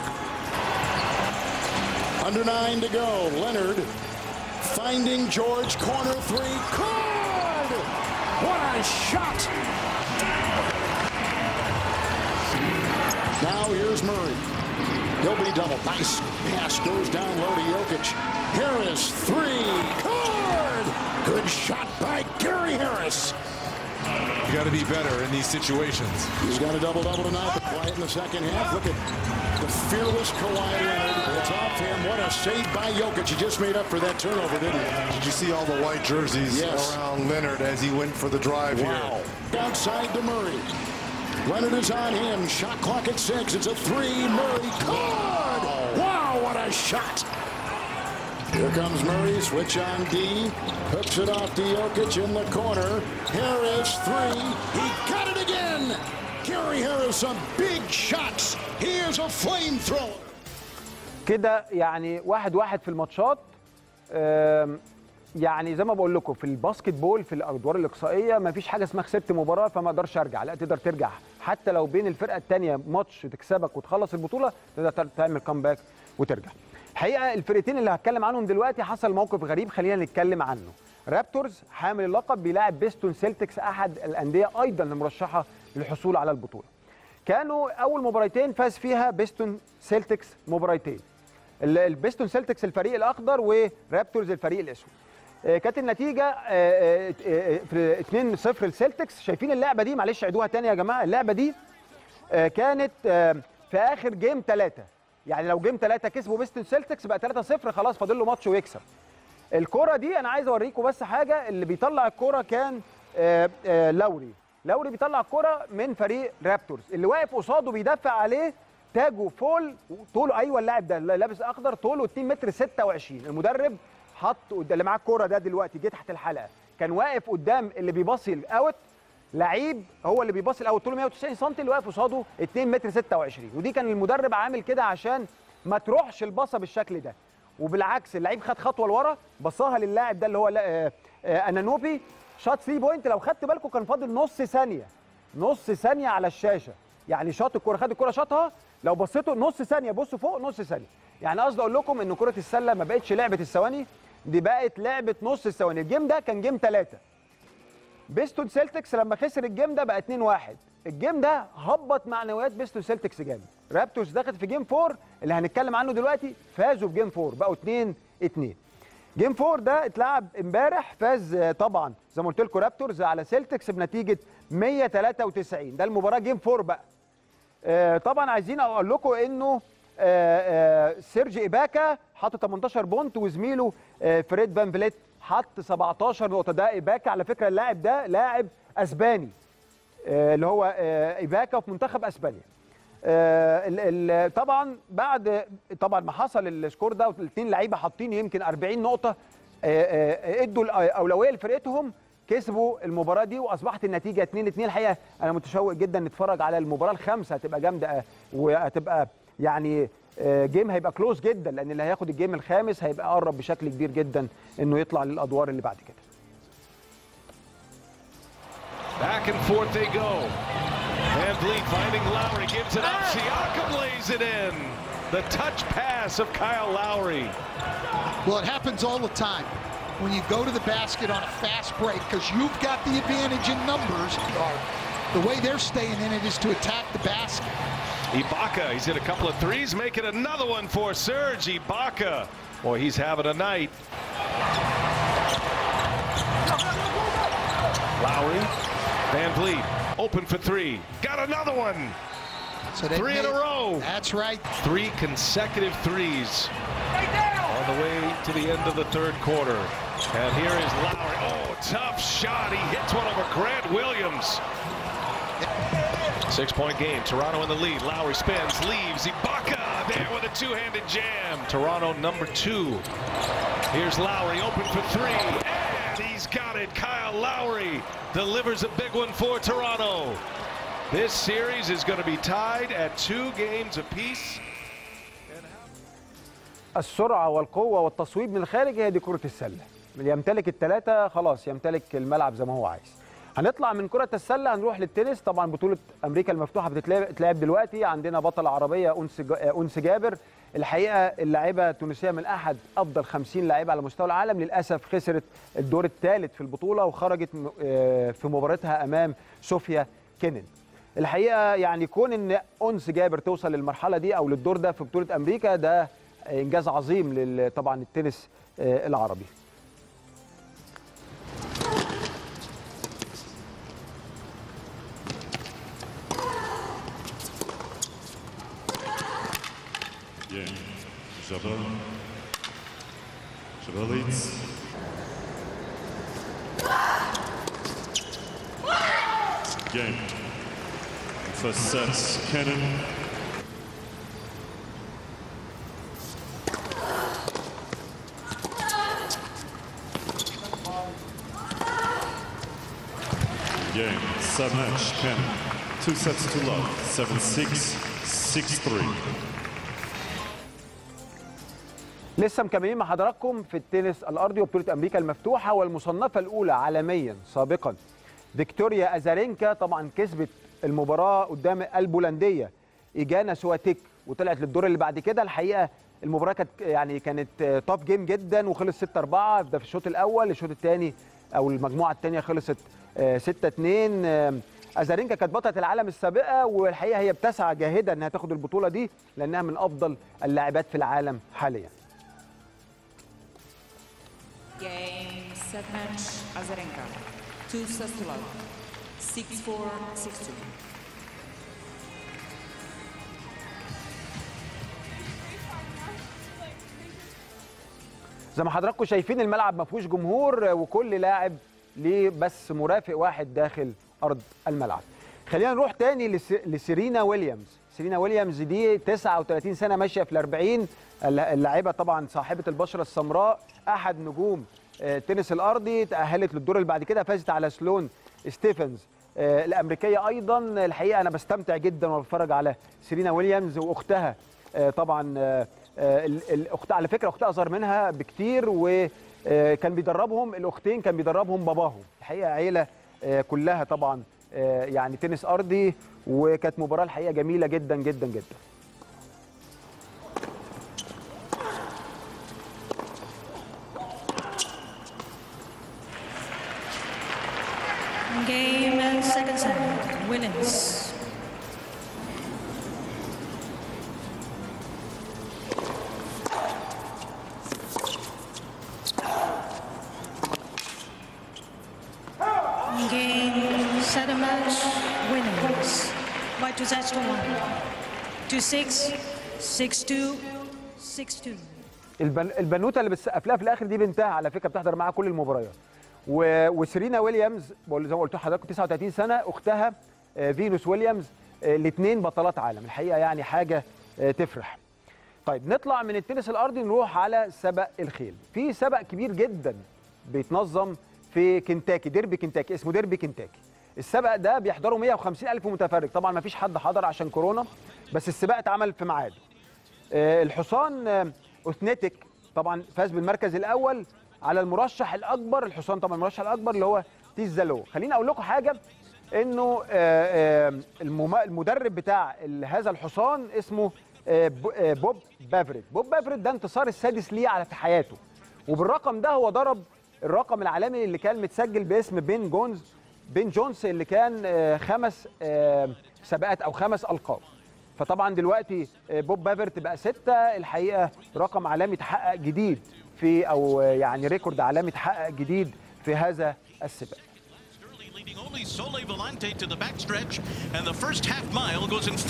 Under nine to go. Leonard finding George. Corner three. Good! What a shot! Now here's Murray. He'll be double. Nice pass goes down low to Jokic. Harris, three. Good! Good shot by Gary Harris. You got to be better in these situations. He's got a double-double tonight, but quiet in the second half. Look at the fearless Kawhi Leonard. It's off him. What a save by Jokic. He just made up for that turnover, didn't he? Did you see all the white jerseys Yes. around Leonard as he went for the drive Wow. here? Outside to Murray. Leonard is on him. Shot clock at six. It's a three. Murray. Good! Wow, what a shot! Here comes Murray, switch on D, hooks it off to Jokic in the corner. Harris, three, he got it again! Gary Harris, some big shots. He is a flamethrower. كده يعني واحد واحد في الماتشات آم، يعني زي ما بقول لكم في الباسكت بول في الادوار الاقصائيه ما فيش حاجه اسمها خسرت مباراه فما اقدرش ارجع لا تقدر ترجع حتى لو بين الفرقه الثانيه ماتش تكسبك وتخلص البطوله تقدر تعمل كامباك وترجع الحقيقه الفرقتين اللي هتكلم عنهم دلوقتي حصل موقف غريب خلينا نتكلم عنه رابتورز حامل اللقب بيلاعب بيستون سيلتكس احد الانديه ايضا المرشحه للحصول على البطوله كانوا اول مباراتين فاز فيها بيستون سيلتكس مباراتين ال- البيستون سيلتكس الفريق الاخضر ورابتورز الفريق الاسود آه، كانت النتيجه آه، آه، آه، في 2-0 للسيلتكس شايفين اللعبه دي معلش عيدوها تاني يا جماعه اللعبه دي آه، كانت آه، في اخر جيم ثلاثة يعني لو جيم ثلاثة كسبوا بيستون سيلتكس بقى 3-0 خلاص فاضل له ماتش ويكسب الكرة دي انا عايز اوريكم بس حاجه اللي بيطلع الكرة كان آه، آه، لوري لوري بيطلع الكرة من فريق رابتورز اللي واقف قصاده بيدافع عليه تاجو فول طوله ايوه اللاعب ده اللي لابس اخضر طوله 2 متر 26 المدرب حط قد- اللي معاه الكوره ده دلوقتي جه تحت الحلقه كان واقف قدام اللي بيباصي الاوت لعيب هو اللي بيباصي الاوت طوله 190 سم اللي واقف قصاده 2 متر 26 ودي كان المدرب عامل كده عشان ما تروحش الباصه بالشكل ده وبالعكس اللعيب خد خطوه لورا بصاها للاعب ده اللي هو لا- آه، آه، انانوبي شاط 3 بوينت لو خدت بالكم كان فاضل نص ثانيه نص ثانيه على الشاشه يعني شاط الكوره خد الكوره شاطها لو بصيتوا نص ثانيه بصوا فوق نص ثانيه يعني قصدي اقول لكم ان كره السله ما بقتش لعبه الثواني دي بقت لعبه نص الثواني الجيم ده كان جيم ثلاثة بيستون سيلتكس لما خسر الجيم ده بقى 2 1 الجيم ده هبط معنويات بيستون سيلتكس جامد رابتورز دخلت في جيم 4 اللي هنتكلم عنه دلوقتي فازوا في جيم 4 بقوا 2 2 جيم 4 ده اتلعب امبارح فاز آه، طبعا زي ما قلت لكم رابتورز على سيلتكس بنتيجه 193 ده المباراه جيم 4 بقى آه، طبعا عايزين اقول لكم انه آه، آه، سيرج ايباكا حط 18 بونت وزميله آه، فريد فان فليت حط 17 نقطه ده ايباكا على فكره اللاعب ده لاعب اسباني آه، اللي هو آه، ايباكا في منتخب اسبانيا آه، ال- ال- طبعا بعد طبعا ما حصل السكور ده والاثنين لعيبه حاطين يمكن 40 نقطه آه، آه، ادوا الاولويه لفرقتهم كسبوا المباراه دي واصبحت النتيجه 2 2 الحقيقه انا متشوق جدا نتفرج على المباراه الخامسه هتبقى جامده آه، وهتبقى يعني آه، جيم هيبقى كلوز جدا لان اللي هياخد الجيم الخامس هيبقى قرب بشكل كبير جدا انه يطلع للادوار اللي بعد كده Back and forth they go. Van Vliet finding Lowry, gives it up. Siakam lays it in. The touch pass of Kyle Lowry. Well, it happens all the time when you go to the basket on a fast break because you've got the advantage in numbers. The way they're staying in it is to attack the basket. Ibaka, he's hit a couple of threes, making another one for Serge Ibaka. Boy, he's having a night. Lowry, Van Vliet, open for three. Got another one. So they Three in a row. That's right. Three consecutive threes on the way to the end of the third quarter. And here is Lowry. Oh, tough shot. He hits one over Grant Williams. Six point game. Toronto in the lead. Lowry spins, leaves. Ibaka there with a two handed jam. Toronto number two. Here's Lowry open for three. And he's got it. Kyle Lowry delivers a big one for Toronto. This series is going to be tied at two games apiece. السرعه والقوه والتصويب من الخارج هي دي كره السله اللي يمتلك الثلاثه خلاص يمتلك الملعب زي ما هو عايز هنطلع من كره السله هنروح للتنس طبعا بطوله امريكا المفتوحه بتتلعب بتتلعب دلوقتي عندنا بطله عربيه انس جا- انس جابر الحقيقه اللاعبه التونسيه من احد افضل 50 لاعبه على مستوى العالم للاسف خسرت الدور الثالث في البطوله وخرجت م- آه، في مباراتها امام صوفيا كينن الحقيقه يعني كون ان انس جابر توصل للمرحله دي او للدور ده في بطوله امريكا ده انجاز عظيم لل- طبعا التنس آه، العربي Yeah. Jabal. Jabal leads. Game. First set, Cannon. Game. Sub-match, Cannon. Two sets to love. 7-6, 6-3. لسه مكملين مع حضراتكم في التنس الارضي وبطوله امريكا المفتوحه والمصنفه الاولى عالميا سابقا فيكتوريا ازارينكا طبعا كسبت المباراه قدام البولنديه ايجانا سواتيك وطلعت للدور اللي بعد كده الحقيقه المباراه كانت يعني كانت توب جيم جدا وخلص 6 4 ده في الشوط الاول الشوط الثاني او المجموعه الثانيه خلصت 6 2 ازارينكا كانت بطله العالم السابقه والحقيقه هي بتسعى جاهده انها تاخد البطوله دي لانها من افضل اللاعبات في العالم حاليا Game, set match, Azarenka. Two sets to love. 6-4, 6-2. زي ما حضراتكم شايفين الملعب ما فيهوش جمهور وكل لاعب ليه بس مرافق واحد داخل ارض الملعب خلينا نروح تاني لس- لسيرينا ويليامز سيرينا ويليامز دي 39 سنه ماشيه في الأربعين اللاعبه طبعا صاحبه البشره السمراء احد نجوم آه، التنس الارضي تاهلت للدور اللي بعد كده فازت على سلون ستيفنز آه، الامريكيه ايضا الحقيقه انا بستمتع جدا وانا بتفرج على سيرينا ويليامز واختها آه، طبعا آه، آه، ال- الاخت على فكره اختها اصغر منها بكتير وكان بيدربهم الاختين كان بيدربهم باباهم الحقيقه عيله آه، كلها طبعا آه، يعني تنس ارضي وكانت مباراه الحقيقه جميله جدا جدا جدا Game and second set. Williams. Game, set a match, Williams. By two sets to one. Two six, six two, six two. البن... البنوته اللي بتسقف لها في الاخر دي بنتها على فكره بتحضر معاها كل المباريات و... وسيرينا ويليامز بقول زي ما قلت لحضراتكم 39 سنه اختها آه، فينوس ويليامز الاثنين بطلات عالم الحقيقه يعني حاجه آه، تفرح طيب نطلع من التنس الارضي نروح على سبق الخيل في سبق كبير جدا بيتنظم في كنتاكي ديربي كنتاكي اسمه ديربي كنتاكي السبق ده بيحضره 150 الف متفرج طبعا ما فيش حد حضر عشان كورونا بس السباق اتعمل في ميعاده آه، الحصان آه، اوثنتيك طبعا فاز بالمركز الاول على المرشح الاكبر الحصان طبعا المرشح الاكبر اللي هو تيزالو خليني اقول لكم حاجه انه آه، آه، المم- المدرب بتاع ال- هذا الحصان اسمه آه، ب- آه، بوب بافريت بوب بافريت ده انتصار السادس ليه على في حياته وبالرقم ده هو ضرب الرقم العالمي اللي كان متسجل باسم بين جونز بين جونز اللي كان آه، خمس آه، سباقات او خمس القاب فطبعا دلوقتي آه، بوب بافرت بقى ستة الحقيقة رقم عالمي اتحقق جديد في أو آه، يعني ريكورد عالمي اتحقق جديد في هذا السباق Sterling leading only Sole Volante to the backstretch, and the first half mile goes in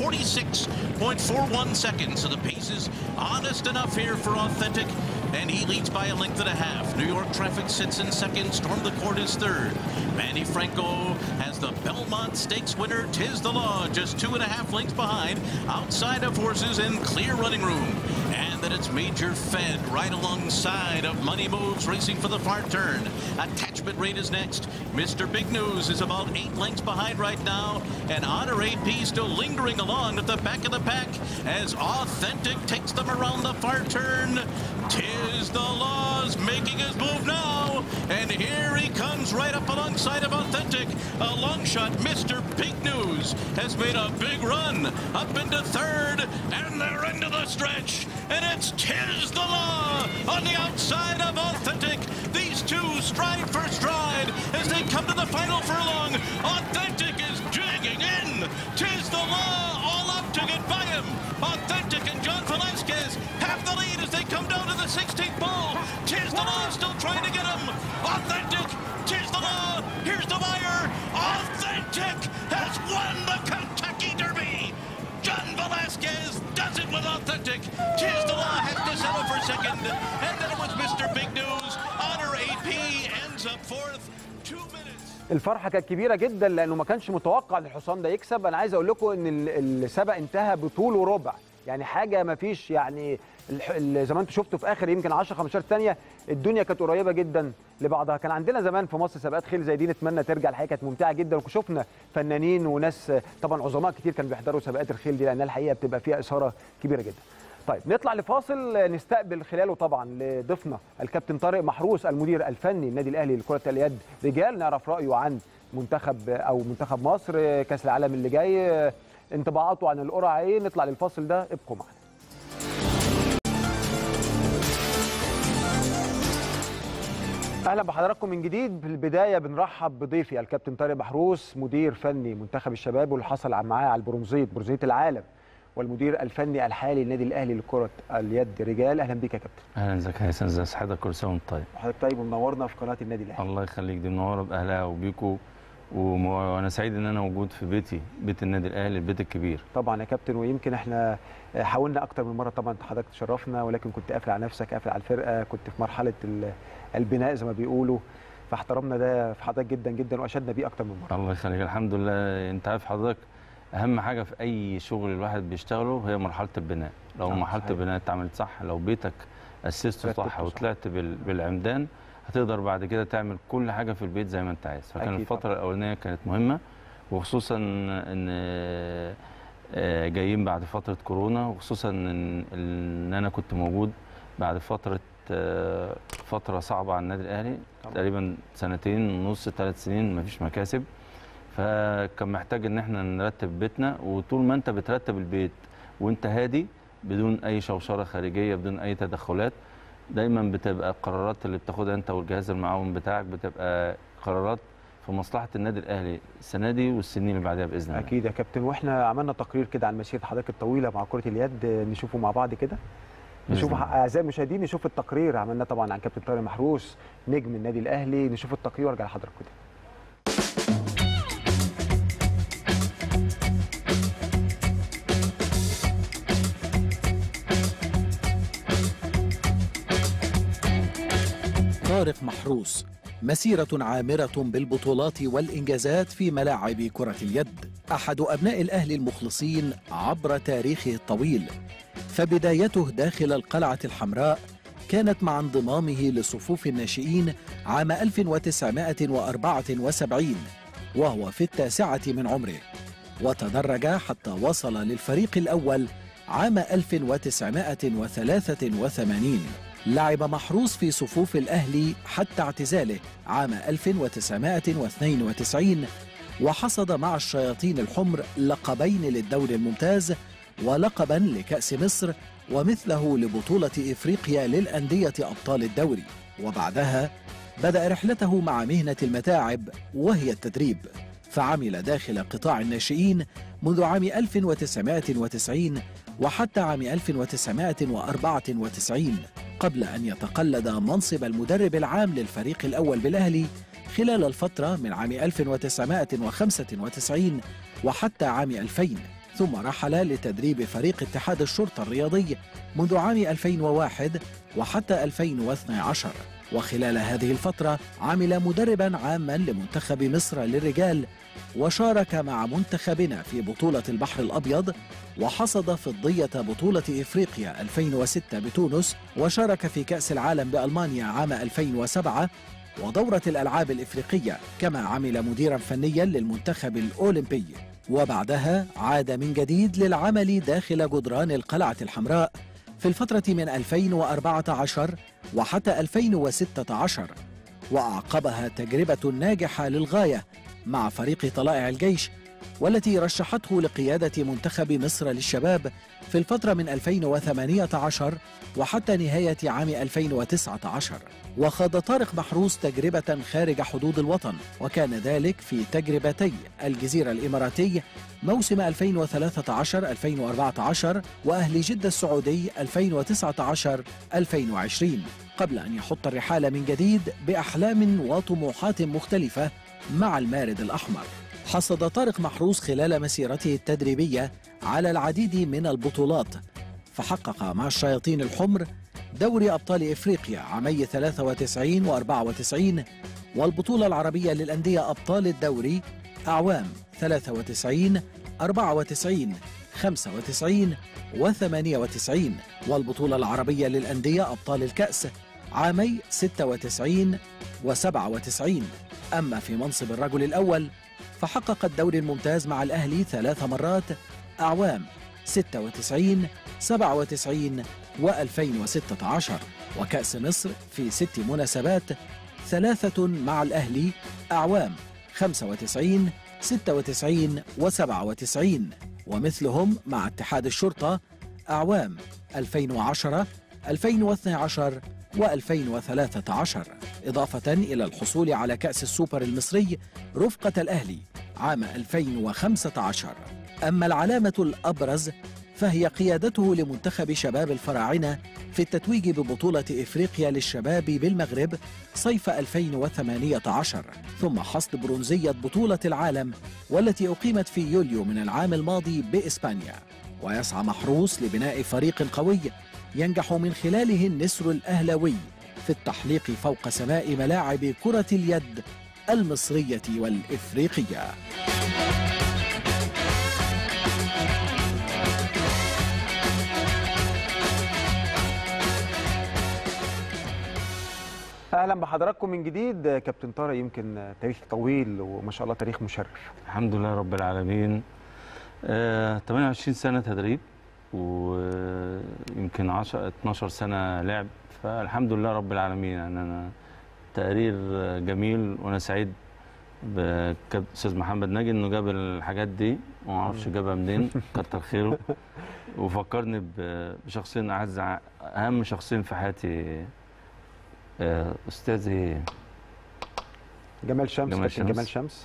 46.41 seconds. So the pace is honest enough here for Authentic, and he leads by a length and a half. New York Traffic sits in second, Storm the Court is third. Manny Franco has the Belmont Stakes winner, Tis the Law, just two and a half lengths behind, outside of horses in clear running room. And then it's Major Fed right alongside of Money Moves racing for the far turn. Attachment rate is next. Mr. Big News is about eight lengths behind right now. And Honor AP still lingering along at the back of the pack as Authentic takes them around the far turn. Tis the Laws making his move now. And here he comes right up alongside of Authentic. A long shot, Mr. Big News has made a big run up into third. And they're into the stretch. And it's Tis the Law on the outside of Authentic. These two stride for stride as they come to the final furlong. Authentic is jigging in. Tis the Law all up to get by him. Authentic and John Velasquez have the lead as they come down to the 16th ball. Tis the Law still trying to get him. Authentic. Tis the Law. Here's the wire. Authentic has won the Kentucky Derby. John Velasquez does it with authentic. Tis the law has to settle for second. And then it was Mr. Big News. Honor AP ends up fourth. Two minutes. الفرحة كانت كبيرة جدا لأنه ما كانش متوقع ان الحصان ده يكسب أنا عايز أقول لكم إن ال- السبق انتهى بطول وربع يعني حاجه ما فيش يعني الح- ال- زي ما انتم شفتوا في اخر يمكن 10 15 ثانيه الدنيا كانت قريبه جدا لبعضها كان عندنا زمان في مصر سباقات خيل زي دي نتمنى ترجع الحقيقه كانت ممتعه جدا وشفنا فنانين وناس طبعا عظماء كتير كانوا بيحضروا سباقات الخيل دي لانها الحقيقه بتبقى فيها اثاره كبيره جدا طيب نطلع لفاصل نستقبل خلاله طبعا لضيفنا الكابتن طارق محروس المدير الفني النادي الاهلي لكره اليد رجال نعرف رايه عن منتخب او منتخب مصر كاس العالم اللي جاي انطباعاته عن القرعه ايه نطلع للفاصل ده ابقوا معنا اهلا بحضراتكم من جديد في البدايه بنرحب بضيفي الكابتن طارق محروس مدير فني منتخب الشباب واللي حصل معاه على البرونزيه برونزيه العالم والمدير الفني الحالي للنادي الاهلي لكره اليد رجال اهلا بيك يا كابتن اهلا ازيك يا هيثم ازي صحتك كل سنه وانت طيب حضرتك طيب ومنورنا في قناه النادي الاهلي الله يخليك دي منوره باهلها وبيكو وم- وانا سعيد ان انا موجود في بيتي بيت النادي الاهلي البيت الكبير طبعا يا كابتن ويمكن احنا حاولنا اكتر من مره طبعا حضرتك تشرفنا ولكن كنت قافل على نفسك قافل على الفرقه كنت في مرحله ال- البناء زي ما بيقولوا فاحترمنا ده في حضرتك جدا جدا واشدنا بيه اكتر من مره الله يخليك الحمد لله انت عارف حضرتك اهم حاجه في اي شغل الواحد بيشتغله هي مرحله البناء لو آه، مرحله صحيح. البناء اتعملت صح لو بيتك اسسته رتبته صح صح. وطلعت بال- بالعمدان هتقدر بعد كده تعمل كل حاجه في البيت زي ما انت عايز فكان أكيد الفتره الاولانيه كانت مهمه وخصوصا ان آه، جايين بعد فتره كورونا وخصوصا ان ان انا كنت موجود بعد فتره آه، فتره صعبه على النادي الاهلي طبعا. تقريبا سنتين ونص ثلاث سنين مفيش مكاسب فكان محتاج ان احنا نرتب بيتنا وطول ما انت بترتب البيت وانت هادي بدون اي شوشره خارجيه بدون اي تدخلات دايما بتبقى القرارات اللي بتاخدها انت والجهاز المعاون بتاعك بتبقى قرارات في مصلحه النادي الاهلي السنه دي والسنين اللي بعدها باذن الله اكيد يا كابتن واحنا عملنا تقرير كده عن مسيره حضرتك الطويله مع كره اليد نشوفه مع بعض كده بإذن نشوف الله. اعزائي المشاهدين نشوف التقرير عملناه طبعا عن كابتن طارق محروس نجم النادي الاهلي نشوف التقرير وارجع لحضرتك كده طارق محروس مسيرة عامرة بالبطولات والإنجازات في ملاعب كرة اليد أحد أبناء الأهلي المخلصين عبر تاريخه الطويل فبدايته داخل القلعة الحمراء كانت مع انضمامه لصفوف الناشئين عام 1974 وهو في التاسعة من عمره وتدرج حتى وصل للفريق الأول عام 1983 لعب محروس في صفوف الأهلي حتى اعتزاله عام 1992 وحصد مع الشياطين الحمر لقبين للدوري الممتاز ولقبا لكأس مصر ومثله لبطولة إفريقيا للأندية أبطال الدوري وبعدها بدأ رحلته مع مهنة المتاعب وهي التدريب فعمل داخل قطاع الناشئين منذ عام 1990 وحتى عام 1994 قبل أن يتقلد منصب المدرب العام للفريق الأول بالأهلي خلال الفترة من عام 1995 وحتى عام 2000 ثم رحل لتدريب فريق اتحاد الشرطة الرياضي منذ عام 2001 وحتى 2012 وخلال هذه الفترة عمل مدربا عاما لمنتخب مصر للرجال وشارك مع منتخبنا في بطولة البحر الأبيض وحصد فضية بطولة إفريقيا 2006 بتونس وشارك في كأس العالم بألمانيا عام 2007 ودورة الألعاب الإفريقية كما عمل مديرا فنيا للمنتخب الأولمبي وبعدها عاد من جديد للعمل داخل جدران القلعة الحمراء في الفترة من 2014 وحتى 2016 وأعقبها تجربة ناجحة للغاية مع فريق طلائع الجيش والتي رشحته لقيادة منتخب مصر للشباب في الفترة من 2018 وحتى نهاية عام 2019 وخاض طارق محروس تجربة خارج حدود الوطن وكان ذلك في تجربتي الجزيرة الإماراتي موسم 2013-2014 وأهل جدة السعودي 2019-2020 قبل أن يحط الرحال من جديد بأحلام وطموحات مختلفة مع المارد الأحمر حصد طارق محروس خلال مسيرته التدريبية على العديد من البطولات فحقق مع الشياطين الحمر دوري أبطال إفريقيا عامي 93 و 94 والبطولة العربية للأندية أبطال الدوري أعوام 93 94 95 و98 والبطولة العربية للأندية أبطال الكأس عامي 96 و97 أما في منصب الرجل الأول فحقق الدوري الممتاز مع الأهلي ثلاث مرات أعوام 96 97 و2016 وكأس مصر في ست مناسبات ثلاثة مع الأهلي أعوام 95 96 و97 ومثلهم مع اتحاد الشرطة أعوام 2010 2012 و2013 إضافة إلى الحصول على كأس السوبر المصري رفقة الأهلي عام 2015 أما العلامة الأبرز فهي قيادته لمنتخب شباب الفراعنة في التتويج ببطولة إفريقيا للشباب بالمغرب صيف 2018 ثم حصد برونزية بطولة العالم والتي أقيمت في يوليو من العام الماضي بإسبانيا ويسعى محروس لبناء فريق قوي ينجح من خلاله النسر الأهلوي في التحليق فوق سماء ملاعب كرة اليد المصرية والإفريقية اهلا بحضراتكم من جديد كابتن طارق يمكن تاريخ طويل وما شاء الله تاريخ مشرف الحمد لله رب العالمين آه 28 سنة تدريب ويمكن 10 12 سنة لعب فالحمد لله رب العالمين يعني أنا تقرير جميل وأنا سعيد بأستاذ محمد ناجي إنه جاب الحاجات دي وما أعرفش جابها منين كتر خيره وفكرني ب- بشخصين أعز ع- أهم شخصين في حياتي آه، أستاذي جمال شمس جمال كابتن شمس. جمال شمس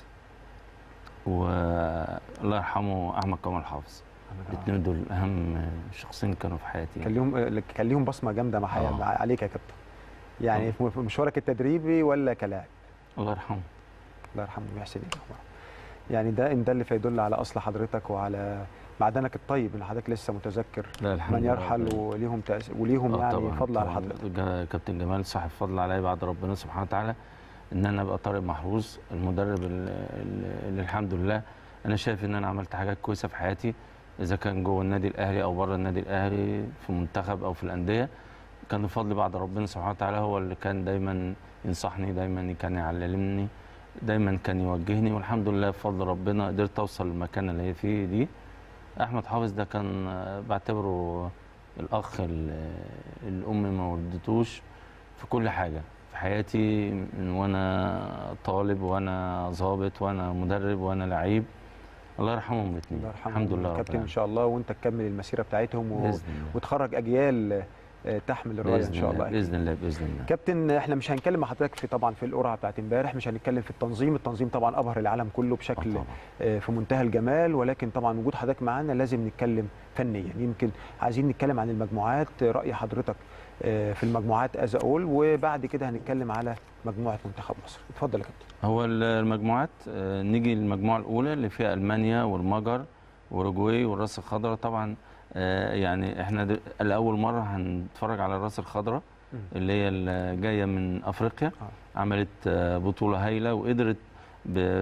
والله يرحمه احمد كمال حافظ الاثنين دول اهم شخصين كانوا في حياتي كان ليهم كان ليهم بصمه جامده مع آه. مع- عليك يا كابتن يعني في مشوارك التدريبي ولا كلاعب الله يرحمه الله يرحمه ويحسن اليه يعني ده ان دل فيدل على اصل حضرتك وعلى معدنك الطيب ان حضرتك لسه متذكر لا الحمد من لله يرحل رب وليهم تأس... وليهم آه يعني طبعاً فضل على طبعاً. حضرتك جا- كابتن جمال صاحب فضل عليا بعد ربنا سبحانه وتعالى ان انا ابقى طارق محروس المدرب ال- ال- اللي الحمد لله انا شايف ان انا عملت حاجات كويسه في حياتي اذا كان جوه النادي الاهلي او بره النادي الاهلي في منتخب او في الانديه كان بفضل بعد ربنا سبحانه وتعالى هو اللي كان دايما ينصحني دايما كان يعلمني دايما كان يوجهني والحمد لله بفضل ربنا قدرت اوصل للمكان اللي هي فيه دي احمد حافظ ده كان آه، بعتبره الاخ ال- الام ما ولدتوش في كل حاجه في حياتي من وانا طالب وانا ظابط وانا مدرب وانا لعيب الله يرحمهم الاثنين الله يرحمه الحمد لله رب كابتن ان العالمين شاء الله وانت تكمل المسيره بتاعتهم و... بإذن الله. وتخرج اجيال آه، تحمل الرايه ان باذن شاء الله الله باذن الله باذن الله كابتن احنا مش هنتكلم مع حضرتك في طبعا في القرعه بتاعت امبارح مش هنتكلم في التنظيم التنظيم طبعا ابهر العالم كله بشكل آه، في منتهى الجمال ولكن طبعا وجود حضرتك معانا لازم نتكلم فنيا يمكن عايزين نتكلم عن المجموعات آه، راي حضرتك آه، في المجموعات از اول وبعد كده هنتكلم على مجموعه منتخب مصر اتفضل يا كابتن هو ال- المجموعات آه، نيجي للمجموعه الاولى اللي فيها المانيا والمجر واوروجواي والراس الخضراء طبعا آه، يعني احنا د- لاول مره هنتفرج على الراس الخضراء مم. اللي هي اللي جايه من افريقيا عملت آه، بطوله هايله وقدرت ب-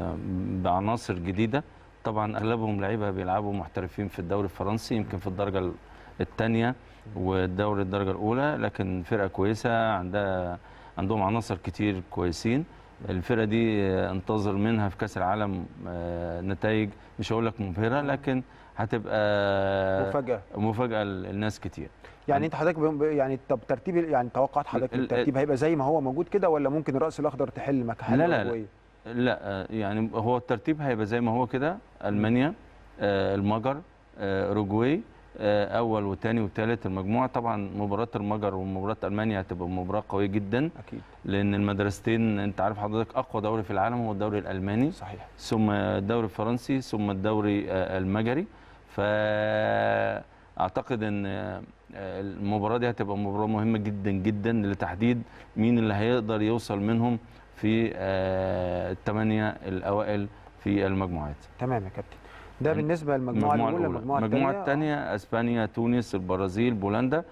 ب- بعناصر جديده طبعا اغلبهم لعيبه بيلعبوا محترفين في الدوري الفرنسي يمكن في الدرجه الثانيه والدوري الدرجه الاولى لكن فرقه كويسه عندها عندهم عناصر كتير كويسين الفرقه دي آه، انتظر منها في كاس العالم آه، نتائج مش هقول لك مبهره لكن هتبقى مفاجأة. مفاجاه للناس كتير يعني انت حضرتك ب- يعني طب ترتيب يعني توقعات حضرتك ال- ال- الترتيب هيبقى زي ما هو موجود كده ولا ممكن الراس الاخضر تحل مكان لا لا لا الأوروجواي؟ لا آه، يعني هو الترتيب هيبقى زي ما هو كده المانيا آه، المجر آه، اوروجواي آه، اول وثاني وثالث المجموعه طبعا مباراه المجر ومباراه المانيا هتبقى مباراه قويه جدا اكيد لان المدرستين انت عارف حضرتك اقوى دوري في العالم هو الدوري الالماني صحيح ثم الدوري الفرنسي ثم الدوري آه، المجري فاعتقد ان آه، المباراه دي هتبقى مباراه مهمه جدا جدا لتحديد مين اللي هيقدر يوصل منهم في آه، الثمانيه الاوائل في المجموعات تمام يا كابتن ده بالنسبه للمجموعه الاولى المجموعه المجموعه الثانيه الثانيه اسبانيا تونس البرازيل بولندا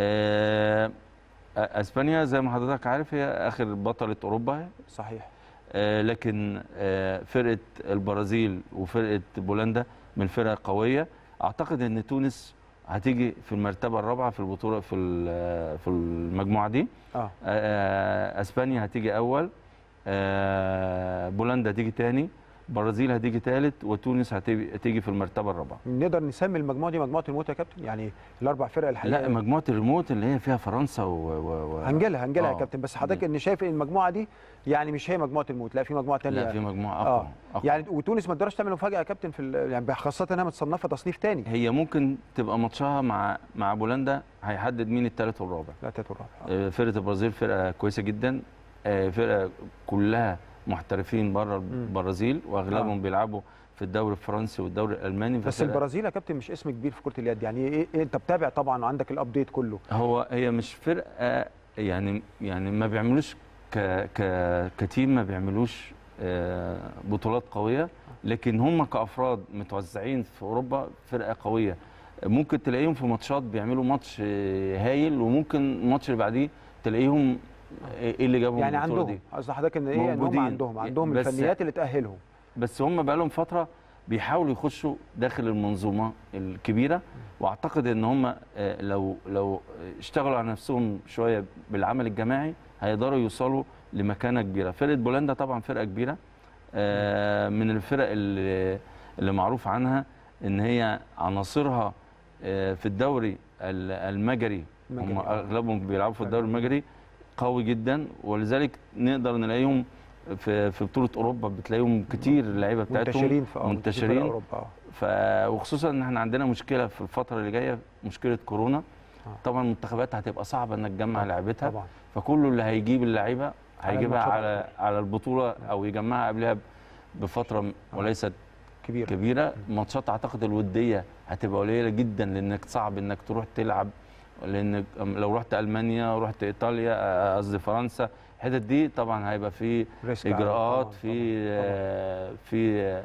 آه، اسبانيا زي ما حضرتك عارف هي اخر بطله اوروبا صحيح آه، لكن آه، فرقه البرازيل وفرقه بولندا من فرق قويه اعتقد ان تونس هتيجي في المرتبه الرابعه في البطوله في ال- في المجموعه دي اه آه، اسبانيا هتيجي اول آه، بولندا هتيجي تاني البرازيل هتيجي تالت وتونس هتيجي هتيجي في المرتبه الرابعه نقدر نسمي المجموعه دي مجموعه الموت يا كابتن يعني الاربع فرق الحقيقه لا مجموعه الموت اللي هي فيها فرنسا و, و... و... هنجيلها هنجيلها يا آه. كابتن بس حضرتك ان شايف ان المجموعه دي يعني مش هي مجموعه الموت لا في مجموعه ثانيه لا في مجموعه اقوى, اه أقوى. يعني وتونس ما تقدرش تعمل مفاجاه يا كابتن في ال- يعني خاصه انها متصنفه تصنيف ثاني هي ممكن تبقى ماتشها مع مع بولندا هيحدد مين الثالث والرابع لا الثالث والرابع آه، فرقه البرازيل فرقه كويسه جدا آه، فرقه كلها محترفين بره البرازيل واغلبهم آه. بيلعبوا في الدوري الفرنسي والدوري الالماني بس ففرقة- البرازيل يا كابتن مش اسم كبير في كره اليد يعني ايه, إيه انت بتابع طبعا وعندك الابديت كله هو هي مش فرقه يعني يعني ما بيعملوش ك ك كتيم ما بيعملوش آه، بطولات قويه لكن هم كافراد متوزعين في اوروبا فرقه قويه ممكن تلاقيهم في ماتشات بيعملوا ماتش آه، هايل وممكن الماتش اللي بعديه تلاقيهم ايه اللي جابهم يعني البطولة عندهم قصدي حضرتك ان ايه ان هم موجودين. عندهم عندهم بس- الفنيات اللي تاهلهم بس هم بقالهم فتره بيحاولوا يخشوا داخل المنظومه الكبيره واعتقد ان هم آه، لو لو اشتغلوا على نفسهم شويه بالعمل الجماعي هيقدروا يوصلوا لمكانه كبيره فرقه بولندا طبعا فرقه كبيره آه، من الفرق اللي اللي معروف عنها ان هي عناصرها آه، في الدوري ال- المجري هم المجري، آه. اغلبهم بيلعبوا في الدوري المجري قوي جدا ولذلك نقدر نلاقيهم في في بطوله اوروبا بتلاقيهم كتير اللعيبه بتاعتهم منتشرين في آه، منتشرين اوروبا آه. ف وخصوصا ان احنا عندنا مشكله في الفتره اللي جايه مشكله كورونا طبعا المنتخبات هتبقى صعبه انك تجمع لعيبتها طبعا فكله اللي هيجيب اللعيبه على هيجيبها الماتشات على على البطوله او يجمعها قبلها بفتره م- وليست كبيره كبيره ماتشات اعتقد الوديه هتبقى قليله جدا لانك صعب انك تروح تلعب لان لو رحت المانيا رحت ايطاليا آه، قصدي فرنسا الحتت دي طبعا هيبقى في ريسك عالي اجراءات طبعاً، في آه، في آه،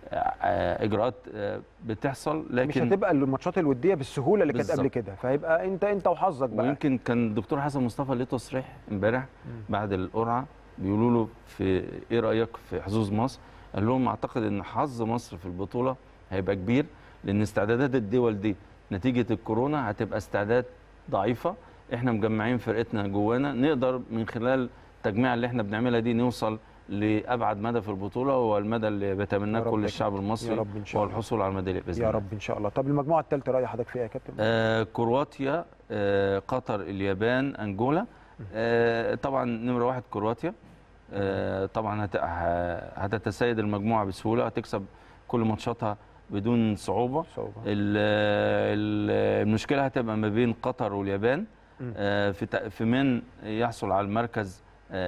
آه، اجراءات آه، بتحصل لكن مش هتبقى الماتشات الوديه بالسهوله اللي كانت قبل بالظبط. كده فهيبقى انت انت وحظك بقى ويمكن كان الدكتور حسن مصطفى ليه تصريح امبارح بعد القرعه بيقولوا له في ايه رايك في حظوظ مصر؟ قال لهم اعتقد ان حظ مصر في البطوله هيبقى كبير لان استعدادات الدول دي نتيجه الكورونا هتبقى استعداد ضعيفه احنا مجمعين فرقتنا جوانا نقدر من خلال التجميع اللي احنا بنعملها دي نوصل لابعد مدى في البطوله وهو المدى اللي بيتمناه يا رب كل يا الشعب كابتن. المصري يا رب إن شاء هو الله. الحصول على الميداليه باذن يا الله رب ان شاء الله طب المجموعه الثالثه راي حضرتك فيها يا كابتن آه كرواتيا آه قطر اليابان انجولا آه طبعا نمره واحد كرواتيا آه طبعا هت- ه- هتتسيد المجموعه بسهوله هتكسب كل ماتشاتها بدون صعوبه صعوبة. ال- ال- المشكله هتبقى ما بين قطر واليابان آه في تق- في من يحصل على المركز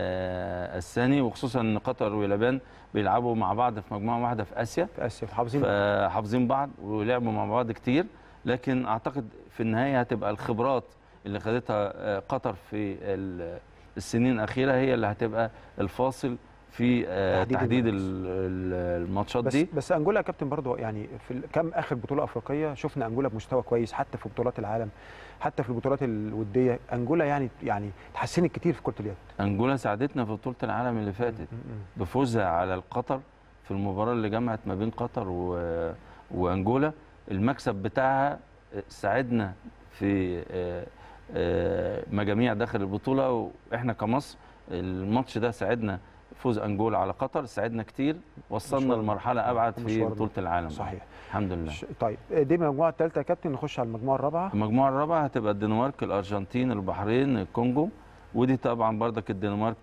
آه الثاني وخصوصا ان قطر واليابان بيلعبوا مع بعض في مجموعه واحده في اسيا في اسيا حافظين حافظين بعض ولعبوا مع بعض كتير لكن اعتقد في النهايه هتبقى الخبرات اللي خدتها آه، قطر في ال- السنين الاخيره هي اللي هتبقى الفاصل في آه، تحديد تحديد المنافس. ال- ال- الماتشات بس دي بس انجولا يا كابتن برضه يعني في ال- كم اخر بطوله افريقيه شفنا انجولا بمستوى كويس حتى في بطولات العالم حتى في البطولات الوديه انجولا يعني يعني اتحسنت كتير في كره اليد انجولا ساعدتنا في بطوله العالم اللي فاتت بفوزها على القطر في المباراه اللي جمعت ما بين قطر و... وانجولا المكسب بتاعها ساعدنا في آه، آه، مجاميع داخل البطوله واحنا كمصر الماتش ده ساعدنا فوز انجولا على قطر ساعدنا كتير وصلنا مشوار- لمرحله ابعد في مشوار بطوله العالم صحيح. الحمد لله ش- طيب دي المجموعه الثالثه يا كابتن نخش على المجموعه الرابعه المجموعه الرابعه هتبقى الدنمارك الارجنتين البحرين الكونجو ودي طبعا بردك الدنمارك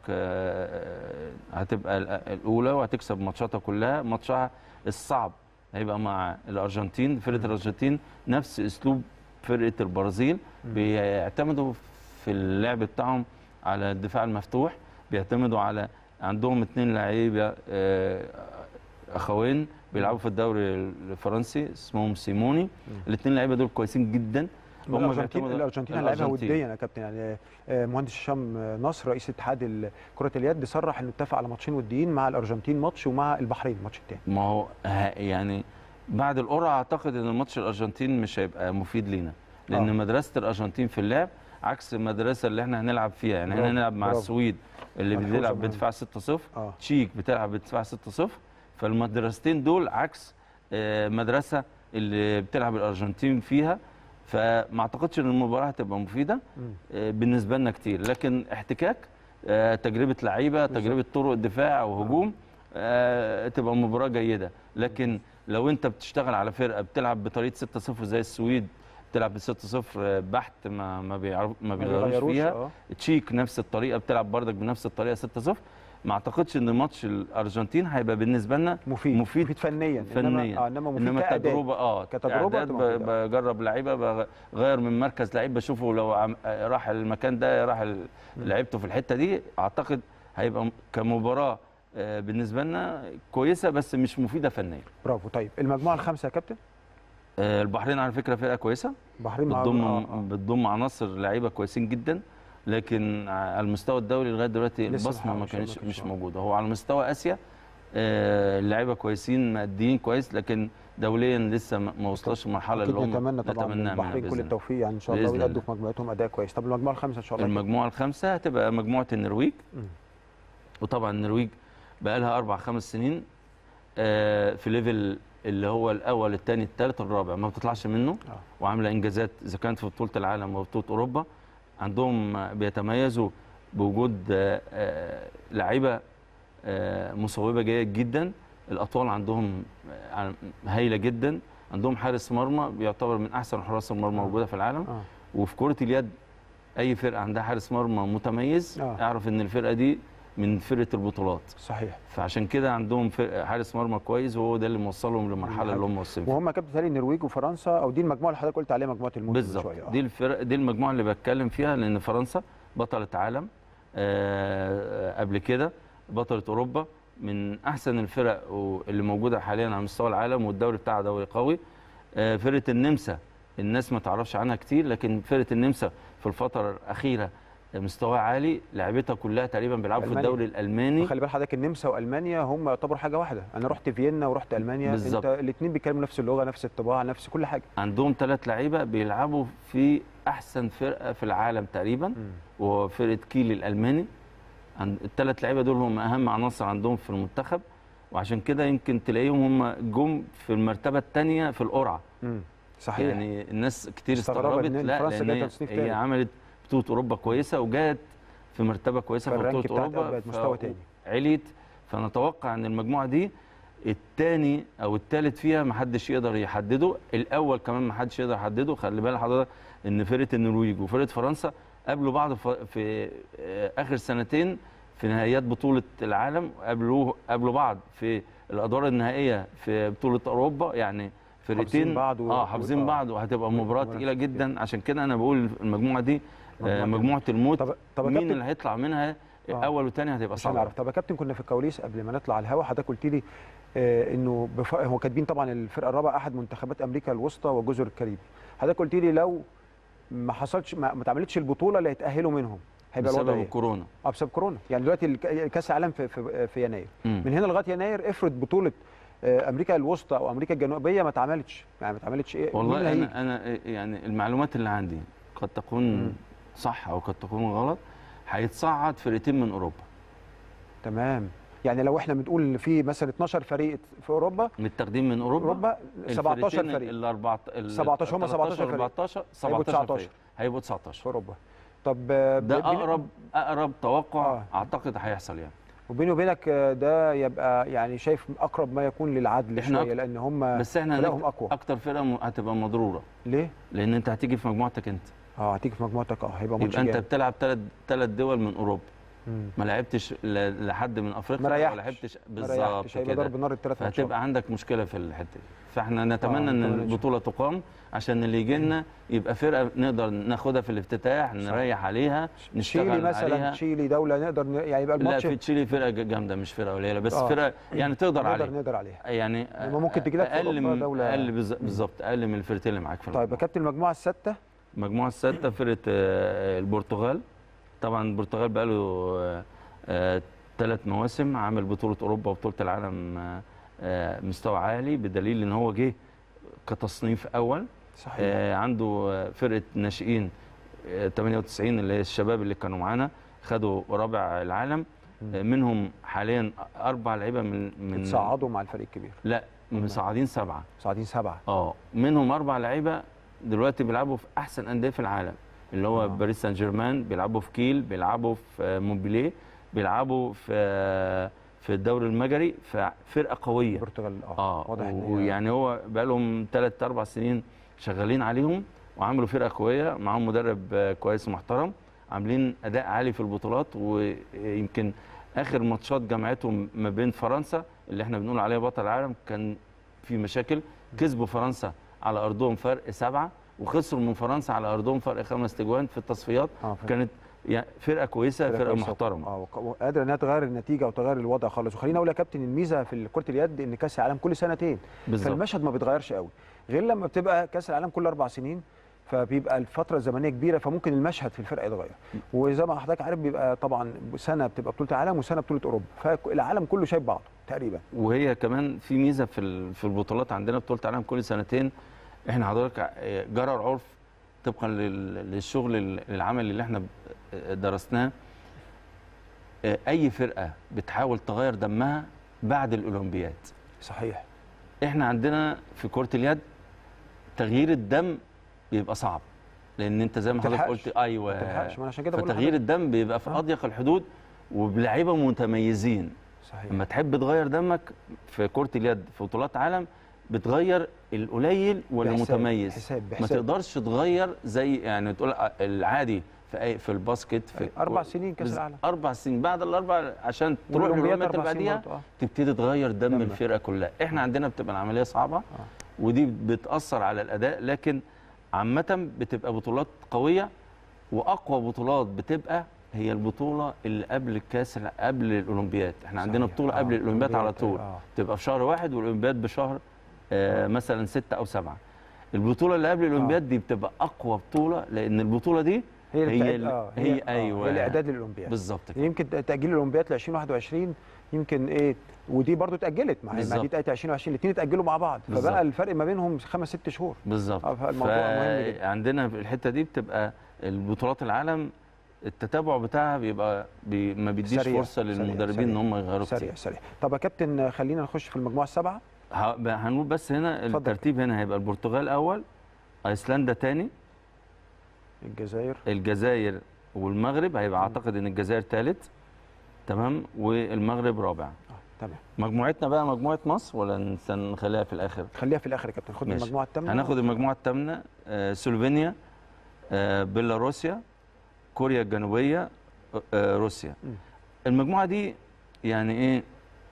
آه، هتبقى ال- الاولى وهتكسب ماتشاتها كلها ماتشها الصعب هيبقى مع الارجنتين فرقه الارجنتين نفس اسلوب فرقه البرازيل بيعتمدوا في اللعب بتاعهم على الدفاع المفتوح بيعتمدوا على عندهم اتنين لعيبه آه، اخوين بيلعبوا في الدوري الفرنسي اسمهم سيموني الاثنين لعيبه دول كويسين جدا هم الارجنتين بيعتمدوا- الارجنتين هنلعبها الأرجنتين. وديا يا كابتن يعني آه، مهندس هشام نصر رئيس اتحاد ال- كره اليد صرح انه اتفق على ماتشين وديين مع الارجنتين ماتش ومع البحرين ماتش الثاني ما هو ه- يعني بعد القرعه اعتقد ان الماتش الارجنتين مش هيبقى مفيد لينا لان آه. مدرسه الارجنتين في اللعب عكس المدرسه اللي احنا هنلعب فيها يعني برافو، احنا هنلعب مع برافو. السويد اللي ملحوظة بتلعب مهمة. بدفاع 6-0 آه. تشيك بتلعب بدفاع 6-0 فالمدرستين دول عكس آه، مدرسه اللي بتلعب الارجنتين فيها فما اعتقدش ان المباراه هتبقى مفيده آه، بالنسبه لنا كتير لكن احتكاك آه، تجربه لعيبه تجربه طرق دفاع او هجوم آه، تبقى مباراه جيده لكن لو انت بتشتغل على فرقه بتلعب بطريقه 6-0 زي السويد بتلعب ب 6-0 بحت ما ما بيعرف ما بيغيروش بيغيروش، فيها آه. تشيك نفس الطريقه بتلعب بردك بنفس الطريقه 6-0 ما اعتقدش ان ماتش الارجنتين هيبقى بالنسبه لنا مفيد مفيد, مفيد فنيا فنيا انما آه انما مفيد انما كأداء. تجربه اه كتجربه إعداد تبقى ب- مفيدة. بجرب لعيبه بغير من مركز لعيب بشوفه لو عم راح المكان ده راح ال- لعيبته في الحته دي اعتقد هيبقى م- كمباراه آه، بالنسبه لنا كويسه بس مش مفيده فنيا برافو طيب المجموعه الخامسه يا كابتن آه، البحرين على فكره فرقه كويسه البحرين مع- بتضم آه، آه. بتضم عناصر لعيبه كويسين جدا لكن على المستوى الدولي لغايه دلوقتي لسه البصمه ما مش كانتش موجود مش آه. موجوده هو على مستوى اسيا آه، اللعيبه كويسين ماديين كويس لكن دوليا لسه ما ما وصلش المرحله اكيد اللي هم نتمنى طبعا نتمناها منها البحرين بإذن كل الله. التوفيق يعني ان شاء الله بإذن ويأدوا في مجموعتهم اداء كويس طب المجموعه الخامسه ان شاء الله المجموعه الخامسه هتبقى مجموعه النرويج وطبعا النرويج بقى لها اربع خمس سنين آه، في ليفل اللي هو الاول الثاني الثالث الرابع ما بتطلعش منه وعامله انجازات اذا كانت في بطوله العالم وبطوله اوروبا عندهم آه، بيتميزوا بوجود آه، آه، لعيبه آه، مصوبه جيد جدا الاطوال عندهم آه، هايله جدا عندهم حارس مرمى بيعتبر من احسن حراس المرمى موجوده في العالم آه. وفي كره اليد اي فرقه عندها حارس مرمى متميز آه. اعرف ان الفرقه دي من فرقه البطولات صحيح فعشان كده عندهم فرقة حارس مرمى كويس وهو ده اللي موصلهم للمرحله اللي هم واصلين فيها وهم يا كابتن تالي النرويج وفرنسا او دي المجموعه اللي حضرتك قلت عليها مجموعه الموت من بالظبط شويه آه. دي الفرق دي المجموعه اللي بتكلم فيها لان فرنسا بطله عالم آه، قبل كده بطله اوروبا من احسن الفرق و- اللي موجوده حاليا على مستوى العالم والدوري بتاعها دوري قوي آه، فرقه النمسا الناس ما تعرفش عنها كتير لكن فرقه النمسا في الفتره الاخيره مستواها عالي لعبتها كلها تقريبا بيلعبوا في ألمانيا. الدوري الالماني خلي بال حضرتك النمسا والمانيا هم يعتبروا حاجه واحده انا رحت فيينا ورحت المانيا بالظبط. انت الاثنين بيتكلموا نفس اللغه نفس الطباع نفس كل حاجه عندهم ثلاث لعيبه بيلعبوا في احسن فرقه في العالم تقريبا وهو فرقه كيل الالماني عند الثلاث لعيبه دول هم اهم عناصر عندهم في المنتخب وعشان كده يمكن تلاقيهم هم جم في المرتبه الثانيه في القرعه امم صحيح يعني الناس كتير استغربت استغربت إن لا فرنسا لان جت هي, تصنيف هي تاني. عملت بطوله اوروبا كويسه وجات في مرتبه كويسه في فالرانك بطوله بتاعتها اوروبا بقت مستوى تاني. عليت فنتوقع ان المجموعه دي الثاني او الثالث فيها ما حدش يقدر يحدده الاول كمان ما حدش يقدر يحدده خلي بالك حضرتك ان فرقه النرويج وفرقه فرنسا قابلوا بعض ف- في آه، اخر سنتين في نهائيات بطوله العالم قابلوه قابلوا بعض في الادوار النهائيه في بطوله اوروبا يعني فرقتين بعض و- اه حافظين و- آه. بعض وهتبقى مباراه تقيله جدا عشان كده انا بقول المجموعه دي مجموعة آه، مجموعه الموت طب- طب يا مين كابتن- اللي هيطلع منها آه. اول وثاني هتبقى مش صعبه هنعرف طب يا كابتن كنا في الكواليس قبل ما نطلع على الهوا حضرتك قلت لي آه انه بف... هو كاتبين طبعا الفرقه الرابعه احد منتخبات امريكا الوسطى وجزر الكاريبي حضرتك قلت لي لو ما حصلش ما, ما اتعملتش البطوله اللي هيتاهلوا منهم هيبقى الوضع بسبب ايه؟ الكورونا اه بسبب كورونا يعني دلوقتي الك- كاس العالم في, في, في يناير مم. من هنا لغايه يناير افرض بطوله آه، امريكا الوسطى او امريكا الجنوبيه ما اتعملتش يعني ما اتعملتش ايه مين والله اللي هيجي؟ انا انا يعني المعلومات اللي عندي قد تكون صح او قد تكون غلط هيتصعد فرقتين من اوروبا تمام يعني لو احنا بنقول ان في مثلا 12 فريق في اوروبا متاخدين من اوروبا اوروبا 17 الفرقتين فريق ال 14 17 هم 17 فريق 14 هيبقوا 17 19 فريق هيبقوا 19 في اوروبا طب آه، ده بين- اقرب اقرب توقع آه. اعتقد هيحصل يعني وبيني وبينك آه، ده يبقى يعني شايف اقرب ما يكون للعدل إحنا شويه أك- لان هم بس احنا فرقهم هنك- اقوى اكتر فرقه م- هتبقى مضروره ليه؟ لان انت هتيجي في مجموعتك انت اه هتيجي في مجموعتك اه هيبقى ماتش يبقى انت جامد. بتلعب ثلاث ثلاث دول من اوروبا مم. ما لعبتش ل- لحد من افريقيا ما ريحتش. ولا لعبتش ما بالظبط ريحتش هيبقى كده ضرب نار الثلاث ماتشات فهتبقى عندك مشكله في الحته دي فاحنا نتمنى آه، ان نتمنى إن شاء البطوله تقام عشان اللي يجي لنا يبقى فرقه نقدر ناخدها في الافتتاح نريح عليها تشيلي نشتغل مثلا عليها تشيلي دوله نقدر ن... يعني يبقى لا الماتش في تشيلي فرقه جامده مش فرقه قليله بس آه. فرقه يعني تقدر نقدر عليها نقدر عليها يعني إنما ممكن تجي لك في اقل أوروبا من دولة- اقل بالز- بالظبط اقل من الفرقتين اللي معاك في طيب يا كابتن المجموعه السادسه المجموعه السادسه فرقه آه، البرتغال طبعا البرتغال بقى له ثلاث مواسم عامل بطوله اوروبا وبطوله العالم آه، آه، مستوى عالي بدليل ان هو جه كتصنيف اول صحيح آه، عنده آه، فرقه ناشئين آه، 98 اللي هي الشباب اللي كانوا معانا خدوا رابع العالم آه، منهم حاليا اربع لعيبه من من تصعدوا مع الفريق الكبير لا مصعدين سبعه صاعدين سبعه اه منهم اربع لعيبه دلوقتي بيلعبوا في احسن انديه في العالم اللي هو آه. باريس سان جيرمان بيلعبوا في كيل بيلعبوا في آه، مونبليه بيلعبوا في آه، في الدوري المجري ففرقه قويه البرتغال اه, اه واضح ان هي- ويعني هو بقى لهم ثلاث اربع سنين شغالين عليهم وعملوا فرقه قويه معاهم مدرب آه، كويس ومحترم عاملين اداء عالي في البطولات ويمكن اخر ماتشات جمعتهم ما بين فرنسا اللي احنا بنقول عليها بطل العالم كان في مشاكل كسبوا فرنسا على ارضهم فرق سبعه وخسروا من فرنسا على ارضهم فرق خمس تجوان في التصفيات آه، فهمت. كانت يعني فرقه كويسه فرقه كويسة. محترمه اه وق- وقادره انها تغير النتيجه وتغير الوضع خالص وخليني اقول يا كابتن الميزه في كره اليد ان كاس العالم كل سنتين بالظبط. فالمشهد ما بيتغيرش قوي غير لما بتبقى كاس العالم كل اربع سنين فبيبقى الفتره الزمنيه كبيره فممكن المشهد في الفرقه يتغير وزي ما حضرتك عارف بيبقى طبعا سنه بتبقى بطوله عالم وسنه بطوله اوروبا فالعالم كله شايف بعضه تقريبا وهي كمان في ميزه في ال- في البطولات عندنا بطوله العالم كل سنتين احنا حضرتك ع- جرى العرف طبقا لل- للشغل ال- العمل اللي احنا ب- درسناه اه، اي فرقه بتحاول تغير دمها بعد الاولمبياد صحيح احنا عندنا في كره اليد تغيير الدم بيبقى صعب لان انت زي ما حضرتك تلحقش. قلت ايوه ما تلحقش، ما أنا عشان كده بقول فتغيير لحضرتك. الدم بيبقى في اضيق الحدود وبلعيبه متميزين صحيح لما تحب تغير دمك في كرة اليد في بطولات عالم بتغير القليل ولا بحساب، متميز بحساب- ما بحساب. تقدرش تغير زي يعني تقول العادي في أي في الباسكت في أربع سنين كأس بز- العالم. اربع سنين بعد الاربع عشان تروح والأولمبياد الاولمبياد اللي أربع سنين بعديها برضه، آه. تبتدي تغير دم دم. الفرقه كلها احنا عندنا بتبقى العمليه صعبه ودي بتاثر على الاداء لكن عامه بتبقى بطولات قويه واقوى بطولات بتبقى هي البطوله اللي قبل الكاس قبل الاولمبياد احنا عندنا صحيح. بطوله آه، قبل الاولمبياد على الأولمبياد، طول آه. تبقى في شهر واحد والاولمبياد بشهر آه مثلا ستة او سبعة البطوله اللي قبل الاولمبياد دي بتبقى اقوى بطوله لان البطوله دي هي اللي هي, بتعد- آه، هي, هي- آه، ايوه هي الاعداد للاولمبياد بالظبط كده يمكن تاجيل الاولمبياد ل 2021 يمكن ايه ودي برضو اتاجلت ما هي ما دي بالظبط. اتاجلت 2020 الاثنين اتاجلوا مع بعض بالظبط. فبقى الفرق ما بينهم خمس ست شهور بالظبط آه، فالموضوع مهم جدا عندنا في الحته دي بتبقى البطولات العالم التتابع بتاعها بيبقى بي ما بيديش سريع، فرصه سريع، للمدربين سريع. ان هم يغيروا سريع كتير سريع طب يا كابتن خلينا نخش في المجموعه السبعه ه- ب- هنقول بس هنا اتفضل. الترتيب هنا هيبقى البرتغال اول ايسلندا تاني الجزائر الجزائر والمغرب هيبقى اعتقد ان الجزائر ثالث تمام والمغرب رابع تمام مجموعتنا بقى مجموعه مصر ولا نس- نخليها في الاخر خليها في الاخر يا كابتن خد ماشي. المجموعه الثامنه هناخد المجموعه الثامنه آه سلوفينيا آه بيلاروسيا كوريا الجنوبيه آه روسيا مم. المجموعه دي يعني ايه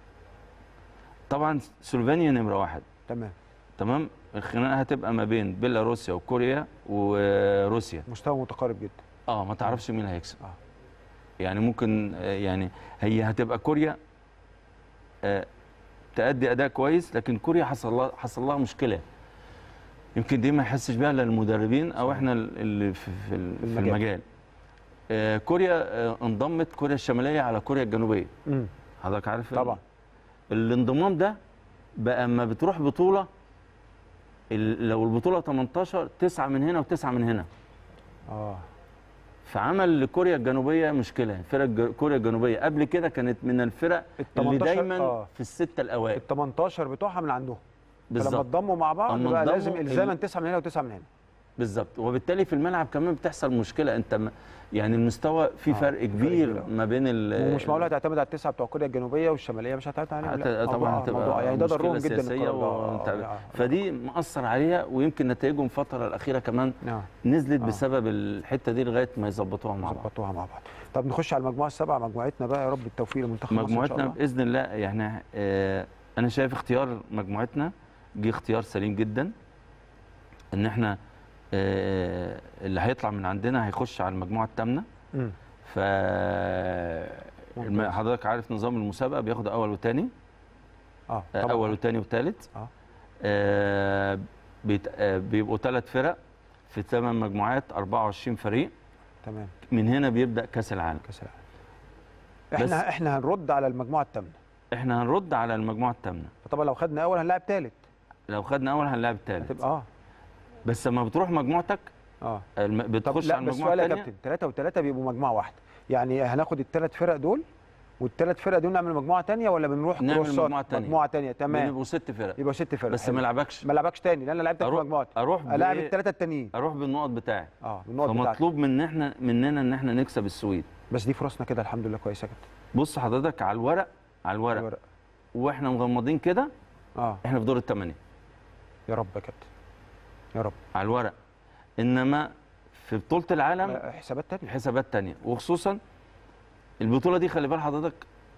طبعا سلوفينيا نمره واحد تمام تمام الخناقه هتبقى ما بين بيلاروسيا وكوريا وروسيا مستوى متقارب جدا اه ما تعرفش مين اللي هيكسب آه. يعني ممكن آه، يعني هي هتبقى كوريا آه تأدي اداء كويس لكن كوريا حصل لها حصل لها مشكله يمكن دي ما يحسش بيها الا المدربين او احنا اللي في, في, ال- في المجال. المجال آه كوريا آه انضمت كوريا الشماليه على كوريا الجنوبيه امم حضرتك عارف طبعا الانضمام ده بقى اما بتروح بطوله ال- لو البطوله 18 تسعه من هنا وتسعه من هنا اه فعمل لكوريا الجنوبيه مشكله فرق الج- كوريا الجنوبيه قبل كده كانت من الفرق ال اللي 18 دايما آه. في السته الاوائل ال 18 بتوعها من عندهم فلما بالظبط اتضموا مع بعض أما بقى انضموا لازم ال- الزاما تسعه من هنا وتسعه من هنا بالظبط وبالتالي في الملعب كمان بتحصل مشكله انت م- يعني المستوى في آه، فرق فرق كبير كبير، آه. ما بين ال ومش معقول هتعتمد على التسعه بتوع كوريا الجنوبيه والشماليه مش هتعتمد عليهم حتى لا. طبعا آه، هتبقى موضوع- يعني ده مشكلة ضرهم جدا سياسية القرار ده. وانت- آه، آه. فدي مأثر عليها ويمكن نتائجهم الفتره الاخيره كمان نعم نزلت آه. بسبب الحته دي لغايه ما يظبطوها مع بعض ظبطوها مع بعض طب نخش على المجموعه السبعه مجموعتنا بقى يا رب التوفيق لمنتخب مصر إن شاء مجموعتنا الله. باذن الله يعني آه انا شايف اختيار مجموعتنا جه اختيار سليم جدا ان احنا آه اللي هيطلع من عندنا هيخش على المجموعه الثامنه مم. ف الم- حضرتك عارف نظام المسابقه بياخد اول وثاني اه آه، طبعاً. اول وثاني وثالث اه آه بيت- آه، بيبقوا ثلاث فرق في ثمان مجموعات 24 فريق تمام من هنا بيبدا كاس العالم كاس العالم بس- احنا احنا هنرد على المجموعه الثامنه احنا هنرد على المجموعه الثامنه فطبعا لو خدنا اول هنلاعب ثالث لو خدنا اول هنلاعب ثالث هتبقى اه بس لما بتروح مجموعتك اه الم... طب بتخش لا على بس المجموعه سؤال يا الثانيه كابتن ثلاثة وثلاثة بيبقوا مجموعة واحدة يعني هناخد الثلاث فرق دول والثلاث فرق دول نعمل مجموعة تانية ولا بنروح نعمل كروسات؟ مجموعه ثانيه مجموعة تانية تمام بيبقوا ست فرق يبقى ست فرق بس حلو. ما لعبكش ما لعبكش تاني لان انا لعبتك في اروح مجموعتي اروح الاعب بإيه؟ الثلاثة التانيين اروح بالنقط بتاعي اه بالنقط بتاعتك فمطلوب من احنا مننا ان احنا نكسب السويد بس دي فرصنا كده الحمد لله كويسة يا كابتن بص حضرتك على الورق على الورق, الورق. واحنا مغمضين كده اه احنا في دور الثمانيه يا رب يا كابتن يا رب على الورق انما في بطوله العالم آه، حسابات تانية حسابات تانية وخصوصا البطوله دي خلي بال حضرتك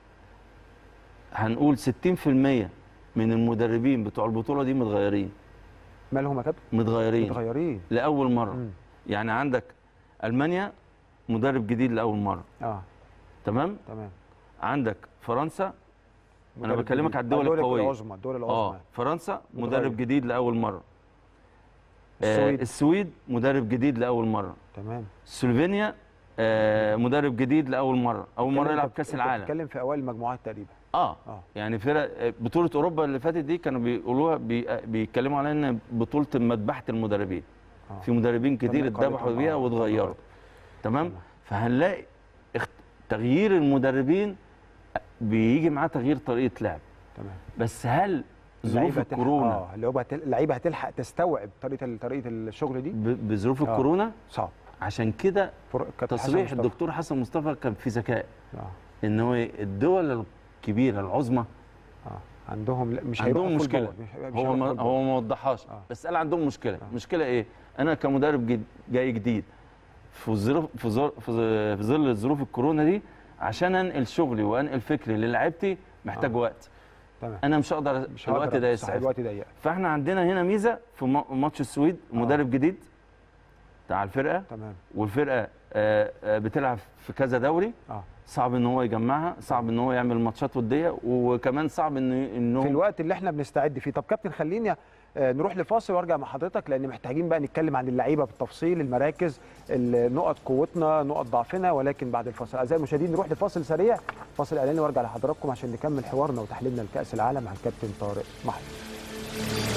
هنقول 60% من المدربين بتوع البطوله دي متغيرين مالهم يا كابتن؟ متغيرين متغيرين لاول مره مم. يعني عندك المانيا مدرب جديد لاول مره اه تمام تمام عندك فرنسا انا مدرب بكلمك جديد. على الدول الدول القويه العظمى الدول العظمى اه فرنسا متغير. مدرب جديد لاول مره آه السويد. السويد مدرب جديد لاول مره تمام سلوفينيا آه مدرب جديد لاول مره اول مره بتتكلم- يلعب أنت- كاس أنت العالم بتتكلم في اوائل المجموعات تقريبا اه, آه. يعني فرق آه، بطوله اوروبا اللي فاتت دي كانوا بيقولوها بي... بيتكلموا عليها ان بطوله مذبحه المدربين آه. في مدربين كتير تم إقالتهم. اتذبحوا بيها آه. واتغيروا تمام تمام. فهنلاقي اخت... تغيير المدربين بيجي معاه تغيير طريقه لعب تمام بس هل ظروف اللعيبة هتلحق- الكورونا اه اللعيبه هتل- اللعيبه هتلحق تستوعب طريقه طريقه الشغل دي ب... بظروف آه. الكورونا صعب عشان كده فر- كابتن حسن تصريح مصطفى. الدكتور حسن مصطفى كان في ذكاء اه ان هو الدول الكبيره العظمى اه عندهم لا مش هيروحوا عندهم فول مشكله باور. مش- مش هو هيروحوا ما فول باور. هو ما وضحهاش آه. بس قال عندهم مشكله مشكله ايه انا كمدرب جد جاي جديد في ظروف في ظل في ظل- في ظل ظروف الكورونا دي عشان انقل شغلي وانقل فكري للاعيبتي محتاج آه. وقت تمام انا مش هقدر مش الوقت هقدر ده صح يسعف الوقت ضيق فاحنا عندنا هنا ميزه في ما- ماتش السويد مدرب جديد بتاع الفرقه تمام والفرقه آه، آه، بتلعب في كذا دوري اه صعب ان هو يجمعها صعب ان هو يعمل ماتشات وديه وكمان صعب ان انه في الوقت اللي احنا بنستعد فيه طب كابتن خليني آه، نروح لفاصل وارجع مع حضرتك لان محتاجين بقى نتكلم عن اللعيبه بالتفصيل المراكز ال- نقط قوتنا نقط ضعفنا ولكن بعد الفاصل اعزائي المشاهدين نروح لفاصل سريع فاصل اعلاني وارجع لحضراتكم عشان نكمل حوارنا وتحليلنا لكاس العالم مع الكابتن طارق محمود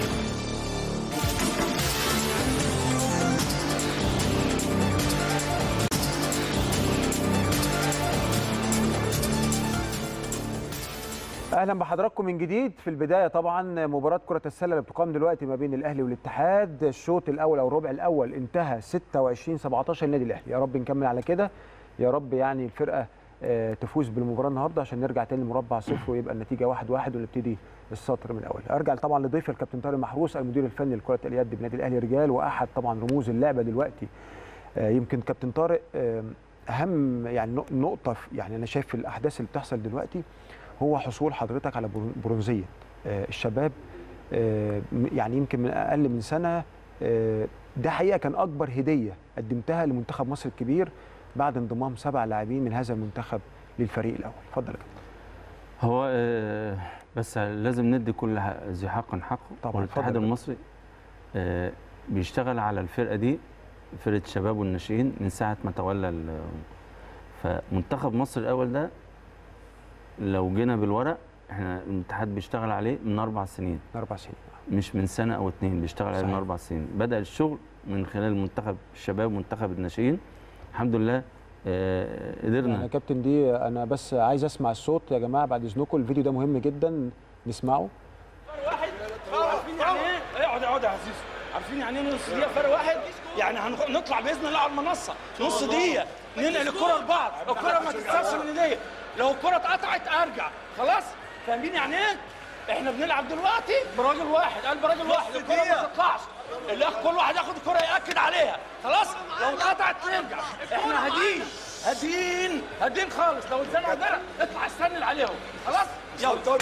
اهلا بحضراتكم من جديد في البدايه طبعا مباراه كره السله اللي بتقام دلوقتي ما بين الاهلي والاتحاد الشوط الاول او الربع الاول انتهى 26 17 النادي الاهلي يا رب نكمل على كده يا رب يعني الفرقه آه، تفوز بالمباراه النهارده عشان نرجع تاني لمربع صفر ويبقى النتيجه واحد واحد ونبتدي السطر من الاول ارجع طبعا لضيف الكابتن طارق محروس المدير الفني لكره اليد بنادي الاهلي رجال واحد طبعا رموز اللعبه دلوقتي آه، يمكن كابتن طارق آه، اهم يعني نق- نقطه في- يعني انا شايف في الاحداث اللي بتحصل دلوقتي هو حصول حضرتك على برون- برونزيه آه، الشباب آه، م- يعني يمكن من اقل من سنه آه، ده حقيقه كان اكبر هديه قدمتها لمنتخب مصر الكبير بعد انضمام سبع لاعبين من هذا المنتخب للفريق الاول اتفضل يا كابتن هو آه، بس لازم ندي كل ح- ذي حق حقه طبعاً، والاتحاد اتفضل. المصري آه، بيشتغل على الفرقه دي فرقه الشباب والناشئين من ساعه ما تولى ال- فمنتخب مصر الاول ده لو جينا بالورق احنا الاتحاد بيشتغل عليه من اربع سنين اربع سنين مش من سنه او اتنين بيشتغل عليه من صحيح. اربع سنين بدا الشغل من خلال منتخب الشباب ومنتخب الناشئين الحمد لله آه، قدرنا يعني يا كابتن دي انا بس عايز اسمع الصوت يا جماعه بعد اذنكم الفيديو ده مهم جدا نسمعه عارفين يعني ايه؟ اقعد اقعد يا عزيز عارفين يعني ايه نص دقيقة فرق واحد؟ يعني هنخ- نطلع بإذن الله على المنصة نص دقيقة ننقل الكرة لبعض، الكرة ما تتسابش من ايديا، لو الكرة اتقطعت ارجع، خلاص؟ فاهمين يعني ايه؟ احنا بنلعب دلوقتي براجل واحد، قال براجل واحد الكرة ما تطلعش، الاخ كل واحد ياخد الكرة يأكد عليها، خلاص؟ لو اتقطعت نرجع، احنا هادين هادين هادين خالص، لو اتزنقوا درع اطلع استنى عليهم، خلاص؟ يلا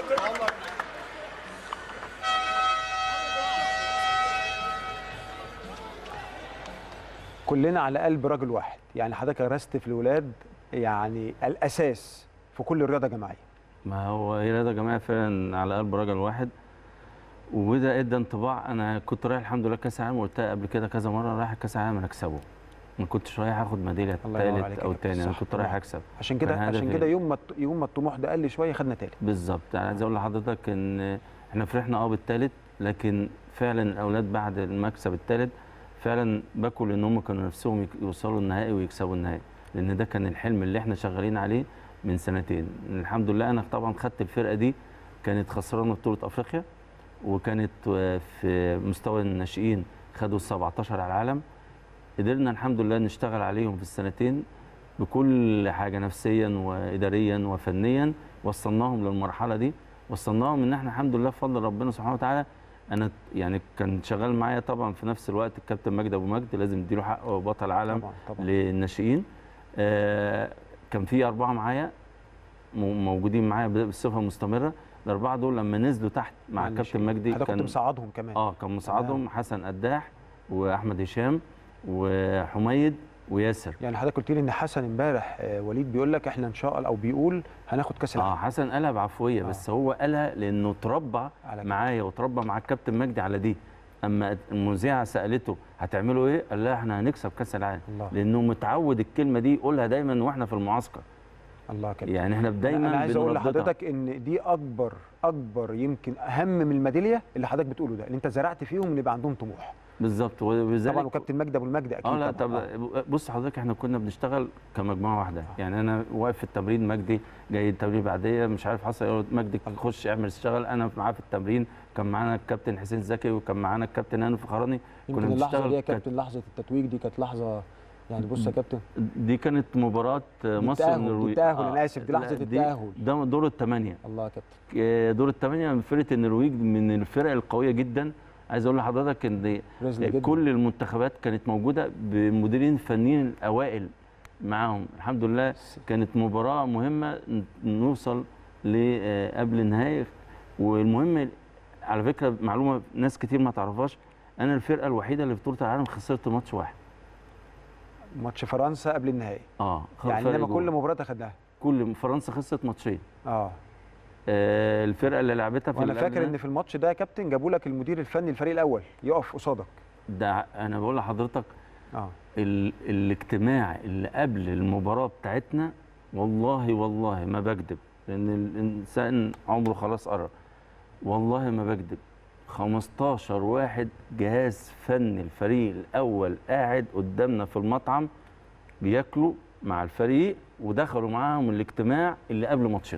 كلنا على قلب رجل واحد يعني حضرتك غرست في الولاد يعني الاساس في كل رياضه جماعيه ما هو هي رياضه جماعيه فعلا على قلب راجل واحد وده ادى انطباع انا كنت رايح الحمد لله كاس العالم وقلتها قبل كده كذا مره رايح كاس العالم هكسبه ما كنتش رايح اخد ميداليه الله ينور ثالث عليك او يا ثاني انا صح كنت طبعا. رايح اكسب عشان كده كان عشان هدفي. كده يوم ما الط- يوم ما الطموح ده قل شويه خدنا تالت بالظبط انا عايز اقول لحضرتك ان احنا فرحنا اه بالثالث لكن فعلا الاولاد بعد المكسب الثالث فعلا بكوا لان هم كانوا نفسهم يك- يوصلوا النهائي ويكسبوا النهائي لان ده كان الحلم اللي احنا شغالين عليه من سنتين الحمد لله انا طبعا خدت الفرقه دي كانت خسرانه بطوله افريقيا وكانت آه، في مستوى الناشئين خدوا ال 17 على العالم قدرنا الحمد لله نشتغل عليهم في السنتين بكل حاجه نفسيا واداريا وفنيا وصلناهم للمرحله دي وصلناهم ان احنا الحمد لله بفضل ربنا سبحانه وتعالى انا يعني كان شغال معايا طبعا في نفس الوقت الكابتن مجدي ابو مجد لازم نديله حقه بطل عالم طبعا طبعا للناشئين آه كان في اربعه معايا م- موجودين معايا بصفه مستمره الاربعه دول لما نزلوا تحت مع مع الكابتن الناشئين. مجدي حضرتك كنت مساعدهم كمان اه كان مساعدهم حسن قداح واحمد هشام وحميد وياسر يعني حضرتك قلت لي ان حسن امبارح آه، وليد بيقول لك احنا ان شاء الله او بيقول هناخد كاس العالم اه حسن قالها بعفويه آه. بس هو قالها لانه اتربى معايا وتربى مع الكابتن مجدي على دي اما المذيعه سالته هتعملوا ايه قال لها احنا هنكسب كاس العالم الله. لانه متعود الكلمه دي يقولها دايما واحنا في المعسكر الله كابتن يعني احنا دايما انا عايز اقول بنرددها. لحضرتك ان دي اكبر اكبر يمكن اهم من الميداليه اللي حضرتك بتقوله ده اللي انت زرعت فيهم ان يبقى عندهم طموح بالظبط وبذلك طبعا وكابتن مجدي ابو المجد اكيد اه لا طبعاً. طب بص حضرتك احنا كنا بنشتغل كمجموعه واحده يعني انا واقف في التمرين مجدي جاي التمرين بعديه مش عارف حصل يقول مجدي خش اعمل اشتغل انا معاه في التمرين كان معانا الكابتن حسين زكي وكان معانا الكابتن هاني فخراني يمكن اللحظه دي يا كابتن لحظه التتويج دي كانت لحظه يعني بص يا كابتن دي كانت مباراه مصر التأهل، والنرويج التأهل، أنا آسف، دي لا، لحظة التأهل. ده دور الثمانيه الله يا كابتن آه، دور الثمانيه من فرقه النرويج من الفرق القويه جدا عايز اقول لحضرتك ان رزلة جداً. كل المنتخبات كانت موجوده بمديرين فنيين الاوائل معاهم الحمد لله كانت مباراه مهمه ن- نوصل ل- آه، قبل النهائي والمهم على فكره معلومه ناس كتير ما تعرفهاش انا الفرقه الوحيده اللي في بطوله العالم خسرت ماتش واحد ماتش فرنسا قبل النهائي اه يعني فرق انما جول. كل مباراه اخدناها كل فرنسا خسرت ماتشين اه آه، الفرقه اللي لعبتها في وانا اللي فاكر قبل ان في الماتش ده يا كابتن جابوا لك المدير الفني الفريق الاول يقف قصادك ده انا بقول لحضرتك اه ال... الاجتماع اللي قبل المباراه بتاعتنا والله والله ما بكذب لان الانسان عمره خلاص قرب والله ما بكذب 15 واحد جهاز فني الفريق الاول قاعد قدامنا في المطعم بياكلوا مع الفريق ودخلوا معاهم الاجتماع اللي قبل ماتشنا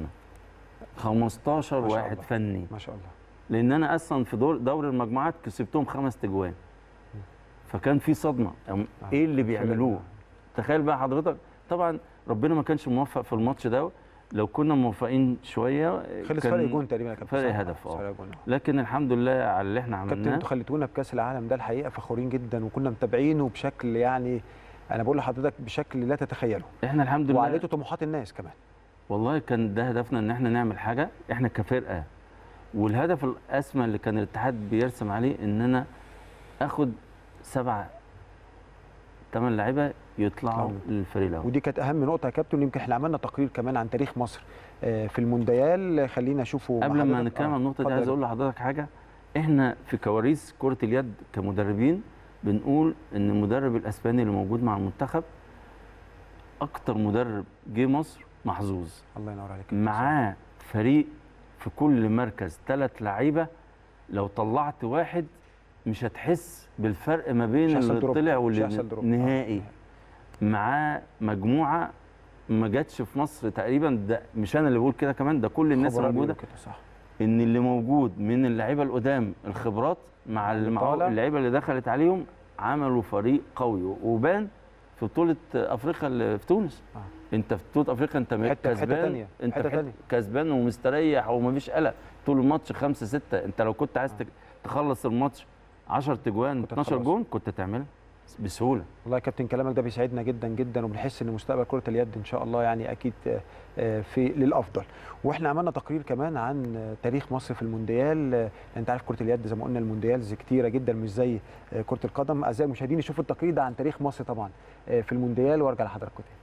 15 ما شاء واحد الله. فني ما شاء الله لان انا اصلا في دور دوري المجموعات كسبتهم خمس تجوان فكان في صدمه أم ايه اللي بيعملوه تخيل بقى حضرتك طبعا ربنا ما كانش موفق في الماتش ده لو كنا موفقين شويه خلص كان فرق جون تقريبا يا كابتن فرق صح؟ هدف فرق اه جون. لكن الحمد لله على اللي احنا كابتن عملناه انتوا خليتونا بكاس العالم ده الحقيقه فخورين جدا وكنا متابعينه بشكل يعني انا بقول لحضرتك بشكل لا تتخيله احنا الحمد لله وعليتوا طموحات الناس كمان والله كان ده هدفنا ان احنا نعمل حاجه احنا كفرقه والهدف الاسمى اللي كان الاتحاد بيرسم عليه ان انا اخد سبعه ثمان لعيبه يطلعوا للفريق الاول ودي كانت اهم نقطه يا كابتن يمكن احنا عملنا تقرير كمان عن تاريخ مصر آه، في المونديال خلينا اشوفه مع قبل ما حضرتك. نتكلم آه، عن النقطه اتفضل دي يا عايز اقول لحضرتك حاجه احنا في كواليس كره اليد كمدربين بنقول ان المدرب الاسباني اللي موجود مع المنتخب اكتر مدرب جه مصر محظوظ الله ينور عليك معاه فريق في كل مركز ثلاث لعيبه لو طلعت واحد مش هتحس بالفرق ما بين مش هيحصل اللي دروب. طلع مش واللي هيحصل دروب. نهائي معاه مجموعه ما جاتش في مصر تقريبا ده مش انا اللي بقول كده كمان ده كل الناس خبراء موجوده بيقولوا كده صح ان اللي موجود من اللعيبه القدام الخبرات مع اللي اللي معاه طالع. اللعيبه اللي دخلت عليهم عملوا فريق قوي وبان في بطوله افريقيا اللي في تونس آه. انت في بطوله افريقيا انت حتة- حتة كسبان تانية، انت حتة حت- تانية. كسبان ومستريح ومفيش قلق طول الماتش خمسة ستة انت لو كنت عايز تك- تخلص الماتش 10 تجوان 12 تخلص. جون كنت تعملها بسهوله والله يا كابتن كلامك ده بيسعدنا جدا جدا وبنحس ان مستقبل كره اليد ان شاء الله يعني اكيد آه، آه، في للافضل واحنا عملنا تقرير كمان عن آه، تاريخ مصر في المونديال آه، انت عارف كره اليد زي ما قلنا المونديالز كتيره جدا مش زي آه، كره القدم اعزائي المشاهدين يشوفوا التقرير ده عن تاريخ مصر طبعا آه، في المونديال وارجع لحضراتكم تاني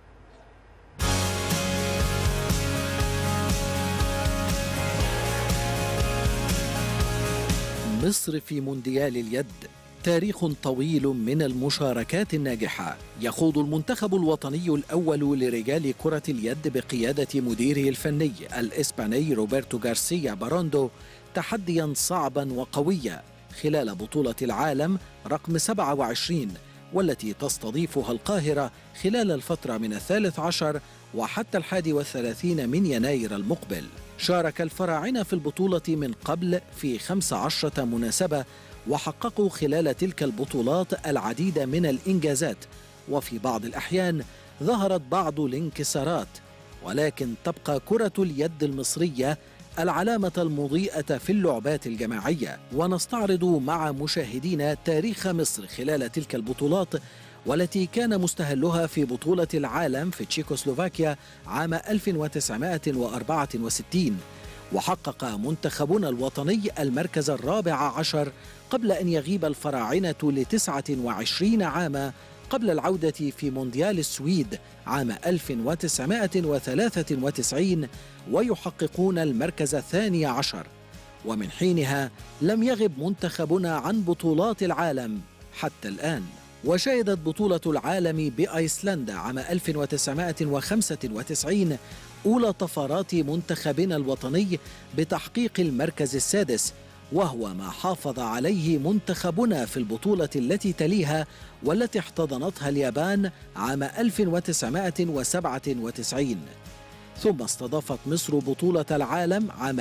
مصر في مونديال اليد تاريخ طويل من المشاركات الناجحة يخوض المنتخب الوطني الأول لرجال كرة اليد بقيادة مديره الفني الإسباني روبرتو غارسيا باروندو تحديا صعبا وقويا خلال بطولة العالم رقم 27 والتي تستضيفها القاهرة خلال الفترة من الثالث عشر وحتى الحادي والثلاثين من يناير المقبل شارك الفراعنة في البطولة من قبل في خمس عشرة مناسبة وحققوا خلال تلك البطولات العديد من الإنجازات وفي بعض الأحيان ظهرت بعض الانكسارات ولكن تبقى كرة اليد المصرية العلامة المضيئة في اللعبات الجماعية ونستعرض مع مشاهدينا تاريخ مصر خلال تلك البطولات والتي كان مستهلها في بطولة العالم في تشيكوسلوفاكيا عام 1964 وحقق منتخبنا الوطني المركز الرابع عشر قبل أن يغيب الفراعنة لتسعة وعشرين عاما قبل العودة في مونديال السويد عام 1993 ويحققون المركز الثاني عشر ومن حينها لم يغب منتخبنا عن بطولات العالم حتى الآن وشهدت بطولة العالم بأيسلندا عام 1995 أولى طفرات منتخبنا الوطني بتحقيق المركز السادس وهو ما حافظ عليه منتخبنا في البطولة التي تليها والتي احتضنتها اليابان عام 1997 ثم استضافت مصر بطولة العالم عام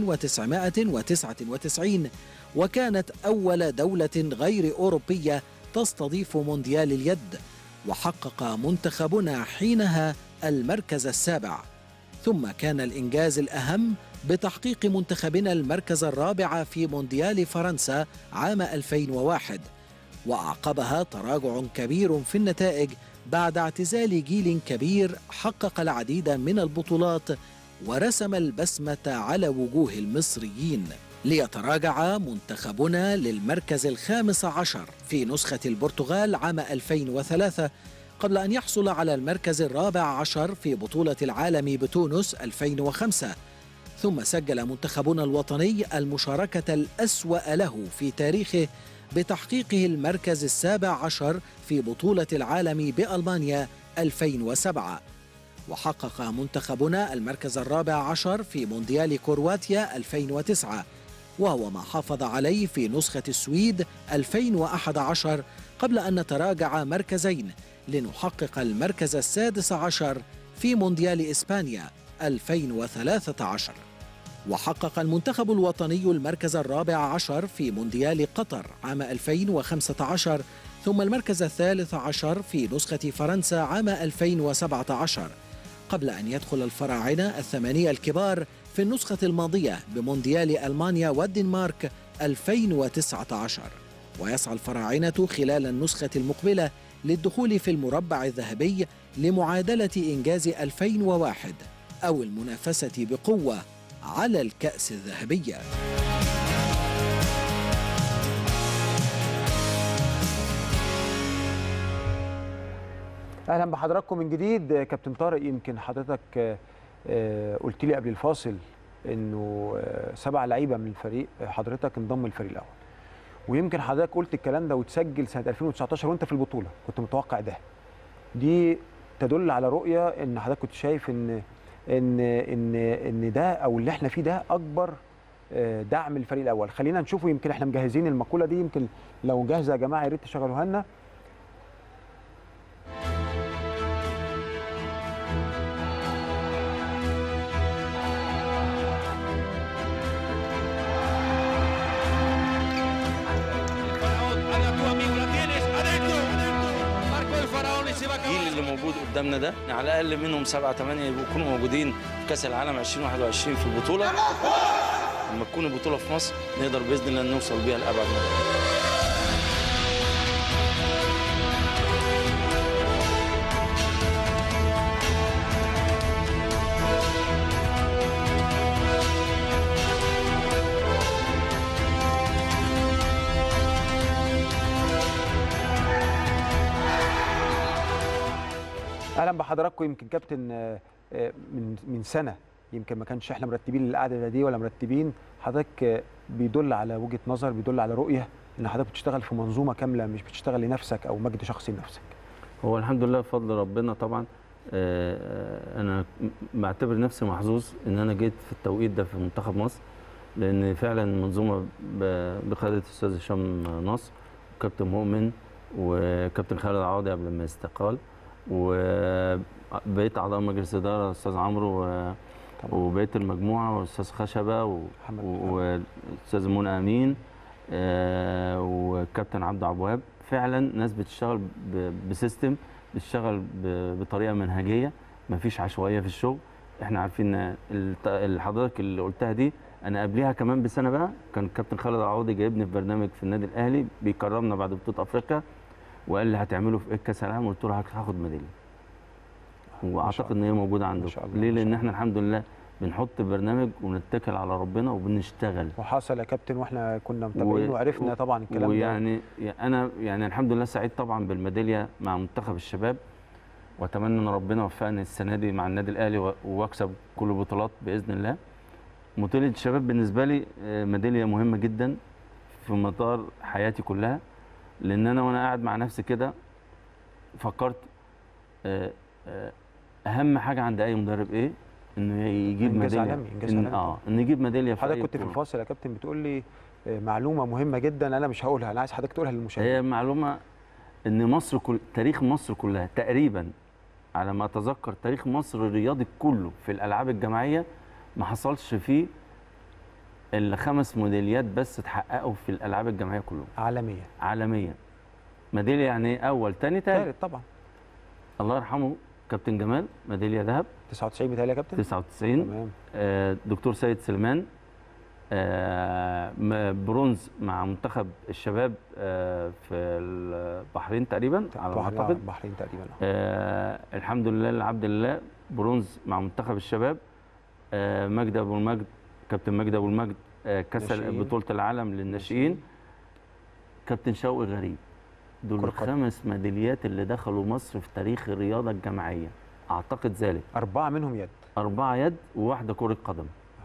1999 وكانت أول دولة غير أوروبية تستضيف مونديال اليد وحقق منتخبنا حينها المركز السابع ثم كان الإنجاز الأهم بتحقيق منتخبنا المركز الرابع في مونديال فرنسا عام 2001 وأعقبها تراجع كبير في النتائج بعد اعتزال جيل كبير حقق العديد من البطولات ورسم البسمة على وجوه المصريين ليتراجع منتخبنا للمركز الخامس عشر في نسخة البرتغال عام 2003 قبل أن يحصل على المركز الرابع عشر في بطولة العالم بتونس 2005 ثم سجل منتخبنا الوطني المشاركة الأسوأ له في تاريخه بتحقيقه المركز السابع عشر في بطولة العالم بألمانيا 2007 وحقق منتخبنا المركز الرابع عشر في مونديال كرواتيا 2009 وهو ما حافظ عليه في نسخة السويد 2011 قبل أن نتراجع مركزين لنحقق المركز السادس عشر في مونديال إسبانيا 2013 وحقق المنتخب الوطني المركز الرابع عشر في مونديال قطر عام 2015 ثم المركز الثالث عشر في نسخة فرنسا عام 2017 قبل أن يدخل الفراعنة الثمانية الكبار في النسخة الماضية بمونديال ألمانيا والدنمارك 2019 ويسعى الفراعنة خلال النسخة المقبلة للدخول في المربع الذهبي لمعادلة إنجاز 2001 أو المنافسة بقوة على الكأس الذهبية اهلا بحضراتكم من جديد كابتن طارق يمكن حضرتك آه، آه، قلت لي قبل الفاصل انه آه، سبع لعيبه من الفريق حضرتك انضم الفريق الاول ويمكن حضرتك قلت الكلام ده وتسجل سنه 2019 وانت في البطوله كنت متوقع ده دي تدل على رؤيه ان حضرتك كنت شايف ان ان ان ان ده او اللي احنا فيه ده اكبر آه، دعم للفريق الاول خلينا نشوفه يمكن احنا مجهزين المقوله دي يمكن لو جاهزه يا جماعه يا ريت تشغلوها لنا الجيل اللي موجود قدامنا ده على الاقل منهم سبعه ثمانيه يكونوا موجودين في كاس العالم 2021 في البطوله لما تكون البطوله في مصر نقدر باذن الله نوصل بيها لابعد مدى اهلا بحضراتكم يمكن كابتن آه، آه، من من سنه يمكن ما كانش احنا مرتبين القعده دي ولا مرتبين حضرتك آه، بيدل على وجهه نظر بيدل على رؤيه ان حضرتك بتشتغل في منظومه كامله مش بتشتغل لنفسك او مجد شخصي لنفسك هو الحمد لله بفضل ربنا طبعا آه، انا م- بعتبر نفسي محظوظ ان انا جيت في التوقيت ده في منتخب مصر لان فعلا المنظومه ب- بقياده الاستاذ هشام نصر وكابتن مؤمن وكابتن خالد عوضي قبل ما استقال وبقيه اعضاء مجلس الاداره الاستاذ عمرو و- وبقيه المجموعه والاستاذ خشبه و- و- والاستاذ منى امين آه، وكابتن عبد عبواب فعلا ناس بتشتغل ب- بسيستم بتشتغل ب- بطريقه منهجيه مفيش عشوائيه في الشغل احنا عارفين ان الت- اللي حضرتك اللي قلتها دي انا قبليها كمان بسنه بقى كان كابتن خالد عوضي جايبني في برنامج في النادي الاهلي بيكرمنا بعد بطوله افريقيا وقال لي هتعملوا في ايه كاس العالم قلت له هاخد ميداليه واعتقد ان هي موجوده عندكم ليه لان احنا الحمد لله بنحط برنامج ونتكل على ربنا وبنشتغل وحصل يا كابتن واحنا كنا متابعين وعرفنا طبعا الكلام ده ويعني انا يعني الحمد لله سعيد طبعا بالميداليه مع منتخب الشباب واتمنى ان ربنا يوفقني السنه دي مع النادي الاهلي و- واكسب كل البطولات باذن الله بطوله الشباب بالنسبه لي آه، ميداليه مهمه جدا في مطار حياتي كلها لان انا وانا قاعد مع نفسي كده فكرت آه، آه، اهم حاجه عند اي مدرب ايه انه يجيب إنجاز ميداليه عالمي، إنجاز إن عالمي. اه انه يجيب ميداليه في حضرتك أي كنت في بطولة. الفاصل يا كابتن بتقول لي آه، معلومه مهمه جدا انا مش هقولها انا عايز حضرتك تقولها للمشاهدين هي معلومه ان مصر كل تاريخ مصر كلها تقريبا على ما اتذكر تاريخ مصر الرياضي كله في الالعاب الجماعيه ما حصلش فيه الا خمس ميداليات بس اتحققوا في الالعاب الجماعيه كلهم عالميا عالميا ميداليه يعني إيه؟ اول تاني تالت ثالث طبعا الله يرحمه كابتن جمال ميداليه ذهب 99 متهيألي يا كابتن 99 تمام آه، دكتور سيد سلمان آه، م- برونز مع منتخب الشباب آه، في البحرين تقريبا على ما بحرين- اعتقد البحرين تقريبا آه الحمد لله لعبد الله برونز مع منتخب الشباب آه مجدي ابو المجد كابتن مجدي ابو المجد آه كاس ناشئين. بطوله العالم للناشئين كابتن شوقي غريب دول كرة قدم. الخمس ميداليات اللي دخلوا مصر في تاريخ الرياضه الجماعيه اعتقد ذلك اربعه منهم يد اربعه يد وواحده كره قدم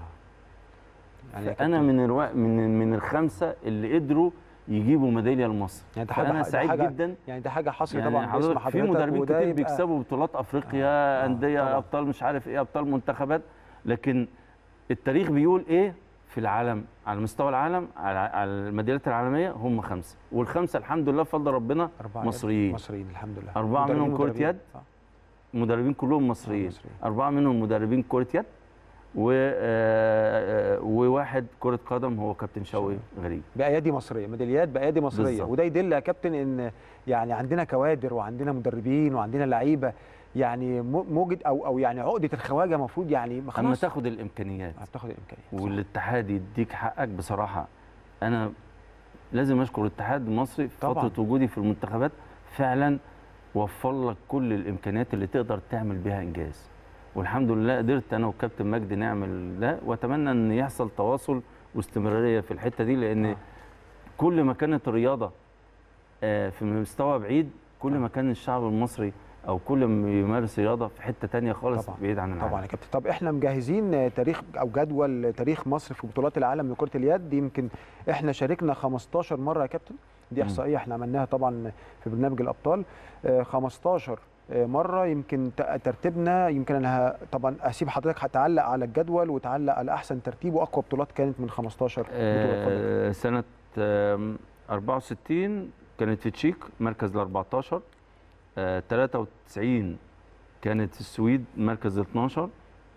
يعني يا انا كابتن- من الروا... من من الخمسه اللي قدروا يجيبوا ميداليه لمصر يعني ده حاجه فانا ده سعيد حاجة جدا يعني ده حاجه حصل يعني طبعا باسم حضرتك حضرتك في مدربين وده كتير يبقى- بيكسبوا بطولات افريقيا آه، انديه طبعاً. ابطال مش عارف ايه ابطال منتخبات لكن التاريخ بيقول ايه في العالم على مستوى العالم على على الميداليات العالميه هم خمسه والخمسه الحمد لله بفضل ربنا أربعة يد. مصريين مصريين الحمد لله اربعه مدربين منهم كره مدربين. يد مدربين كلهم مصريين مصريين. اربعه منهم مدربين كره يد و آه، وواحد كره قدم هو كابتن شوقي غريب بايادي مصريه ميداليات بايادي مصريه بالظبط. وده يدل يا كابتن ان يعني عندنا كوادر وعندنا مدربين وعندنا لعيبه يعني م- موجد او او يعني عقده الخواجه المفروض يعني اما خلاص تاخد الامكانيات هتاخد الامكانيات والاتحاد يديك حقك بصراحه انا لازم اشكر الاتحاد المصري في طبعاً. فتره وجودي في المنتخبات فعلا وفر لك كل الامكانيات اللي تقدر تعمل بيها انجاز والحمد لله قدرت انا والكابتن مجدي نعمل ده واتمنى ان يحصل تواصل واستمراريه في الحته دي لان آه. كل ما كانت الرياضه آه، في مستوى بعيد كل ما كان الشعب المصري او كل ما يمارس رياضه في حته تانية خالص طبعاً. بعيد عن العالم طبعا يا كابتن طب احنا مجهزين آه، تاريخ او جدول تاريخ مصر في بطولات العالم لكره اليد يمكن احنا شاركنا 15 مره يا كابتن دي مم. احصائيه احنا عملناها طبعا في برنامج الابطال آه، 15 آه، مره يمكن ت- ترتيبنا يمكن انا ه- طبعا اسيب حضرتك هتعلق على الجدول وتعلق على احسن ترتيب واقوى بطولات كانت من 15 بطوله اتفضل. آه، سنة آم، 64 كانت في تشيك مركز ال 14 آه، 93 كانت السويد مركز ال 12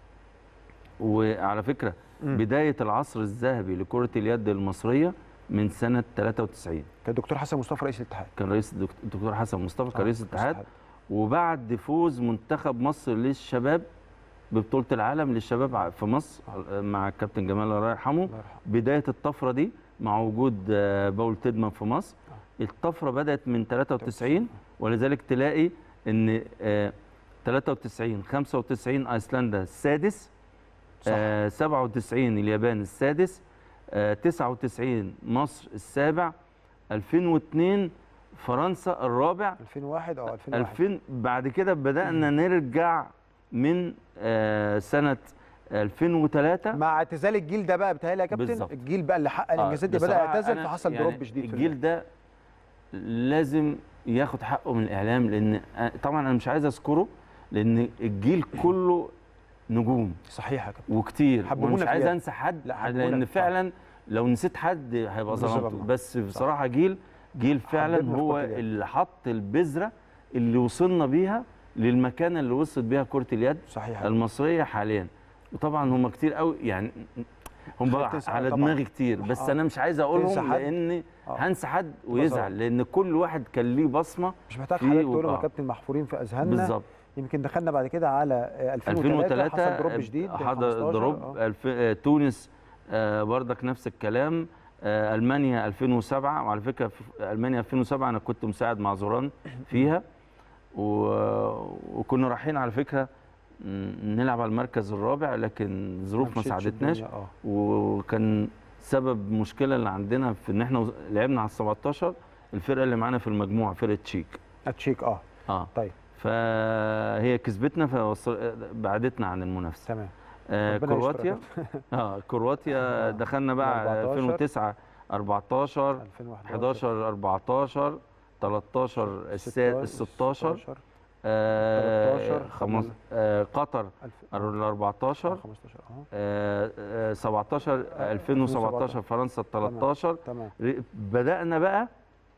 وعلى فكرة مم. بداية العصر الذهبي لكرة اليد المصرية من سنة 93 كان الدكتور حسن مصطفى رئيس الاتحاد كان رئيس الدكت- الدكتور حسن مصطفى آه، كان رئيس رئيس الاتحاد وبعد فوز منتخب مصر للشباب ببطولة العالم للشباب ع- في مصر آه، مع الكابتن جمال الله يرحمه الله يرحمه. بدايه الطفره دي مع وجود آه، باول تيدمان في مصر الطفره بدات من 93 ولذلك تلاقي ان آه، 93 95 ايسلندا السادس صح. آه، 97 اليابان السادس آه، 99 مصر السابع 2002 فرنسا الرابع 2001 او 2001 2000 بعد كده بدانا نرجع من آه، سنه 2003 مع اعتزال الجيل ده بقى بتهيألي يا كابتن بالظبط. الجيل بقى اللي حقق الانجازات دي بدا بصراحة يعتزل أنا فحصل يعني دروب شديد في الجيل ده لازم ياخد حقه من الاعلام لان آه، طبعا انا مش عايز اذكره لان الجيل كله نجوم صحيح يا كابتن وكتير حببونا ومش في عايز اليد. انسى حد لا، حببونا لان في- فعلا لو نسيت حد هيبقى ظلمته ظلمنا. بس بصراحه جيل جيل فعلا حببنا في هو كرة اليد. اللي حط البذره اللي وصلنا بيها للمكانه اللي وصلت بيها كره اليد صحيح المصريه حاليا وطبعا هم كتير قوي يعني هم بقى تنسى على طبعاً. دماغي كتير بس آه. انا مش عايز تنسى اقولهم حد. لان آه. هنسى حد ظلم. ويزعل لان كل واحد كان ليه بصمه مش محتاج فيه حضرتك تقول يا وآه. كابتن محفورين في اذهاننا بالظبط يمكن دخلنا بعد كده على آه، 2003 2003 حصل دروب جديد حصل 15 دروب آه. الف... آه، تونس آه، بردك نفس الكلام آه، المانيا 2007 وعلى فكره في المانيا 2007 انا كنت مساعد مع زوران فيها و... وكنا رايحين على فكره م، نلعب على المركز الرابع لكن ظروف ما مشيتش ساعدتناش الدنيا، آه. وكان سبب مشكله اللي عندنا في ان احنا لعبنا على ال 17 الفرقه اللي معانا في المجموعه فرقه تشيك تشيك اه اه طيب فهي كسبتنا فبعدتنا عن المنافسه تمام آه ربنا يستر يا كرواتيا اه كرواتيا دخلنا بقى 14. 2009 14 11 14 13 السا- ال 16 آه 13 خمس آه قطر ال 14 15 اه آه آه 17 2017 فرنسا ال 13 تمام ر- بدأنا بقى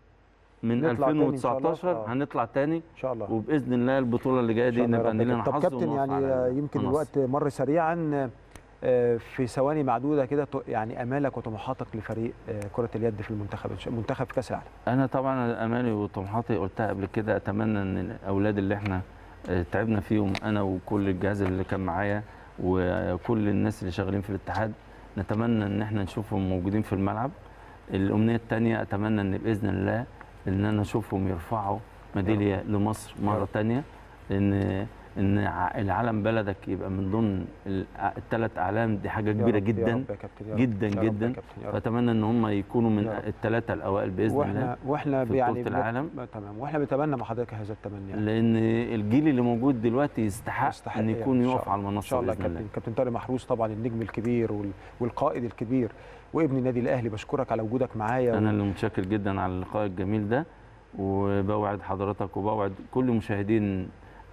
من نطلع تاني إن شاء الله. 2019 آه. هنطلع تاني ان شاء الله وباذن الله البطوله اللي جايه إن دي شاء الله يا نبقى رب لنا طب حظ كابتن ونقف يعني على آه، يمكن المنصة. الوقت مر سريعا آه، في ثواني معدوده كده ت- يعني امالك وطموحاتك لفريق آه، كره اليد في المنتخب منتخب في كاس العالم انا طبعا امالي وطموحاتي قلتها قبل كده اتمنى ان الاولاد اللي احنا آه، تعبنا فيهم انا وكل الجهاز اللي كان معايا وكل الناس اللي شغالين في الاتحاد نتمنى ان احنا نشوفهم موجودين في الملعب الامنيه الثانيه اتمنى ان باذن الله ان انا اشوفهم يرفعوا ميداليه لمصر مره ثانيه لان ان ع- العلم بلدك يبقى من ضمن الثلاث اعلام دي حاجه يا كبيره رب- يا جدا رب يا كابتن، يا رب. جدا يا رب يا جدا كابتن، يا رب. فاتمنى ان هم يكونوا من يا رب. الثلاثه الاوائل باذن واحنا الله واحنا في يعني بطوله بنت- العالم تمام واحنا بنتمنى مع حضرتك هذا التمني يعني. لان الجيل اللي موجود دلوقتي يستحق, يستحق ان يعني يكون إن شاء يقف الله. على ان المنصه شاء الله باذن كابتن الله كابتن طارق محروس طبعا النجم الكبير وال- والقائد الكبير وابن النادي الاهلي بشكرك على وجودك معايا انا اللي متشكر جدا على اللقاء الجميل ده وبوعد حضرتك وبوعد كل مشاهدين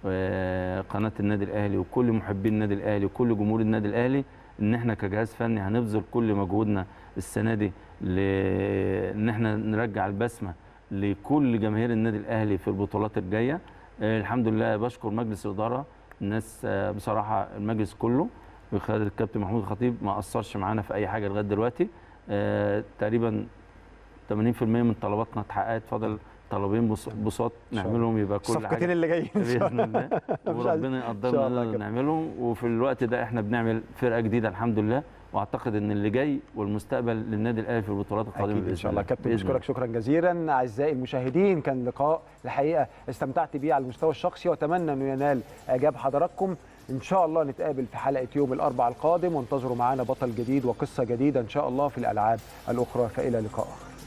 آه، قناه النادي الاهلي وكل محبين النادي الاهلي وكل جمهور النادي الاهلي ان احنا كجهاز فني هنبذل كل مجهودنا السنه دي ل- ان احنا نرجع البسمه لكل جماهير النادي الاهلي في البطولات الجايه آه، الحمد لله بشكر مجلس الاداره الناس آه، بصراحه المجلس كله بقياده الكابتن محمود الخطيب ما قصرش معانا في اي حاجه لغايه دلوقتي آه، تقريبا 80% من طلباتنا اتحققت فاضل طلبين بص- بساط شاء الله. نعملهم يبقى كل الصفقتين حاجه اللي جايين إن شاء باذن الله. الله مش عايز- وربنا إن شاء يقدرنا الله نقدر كده. نعملهم وفي الوقت ده احنا بنعمل فرقه جديده الحمد لله واعتقد ان اللي جاي والمستقبل للنادي الاهلي في البطولات القادمه اكيد باذن ان شاء الله كابتن بإذن بشكرك شكرا جزيلا اعزائي المشاهدين كان لقاء الحقيقه استمتعت بيه على المستوى الشخصي واتمنى انه ينال اعجاب حضراتكم ان شاء الله نتقابل في حلقه يوم الاربعاء القادم وانتظروا معانا بطل جديد وقصه جديده ان شاء الله في الالعاب الاخرى فالى لقاء اخر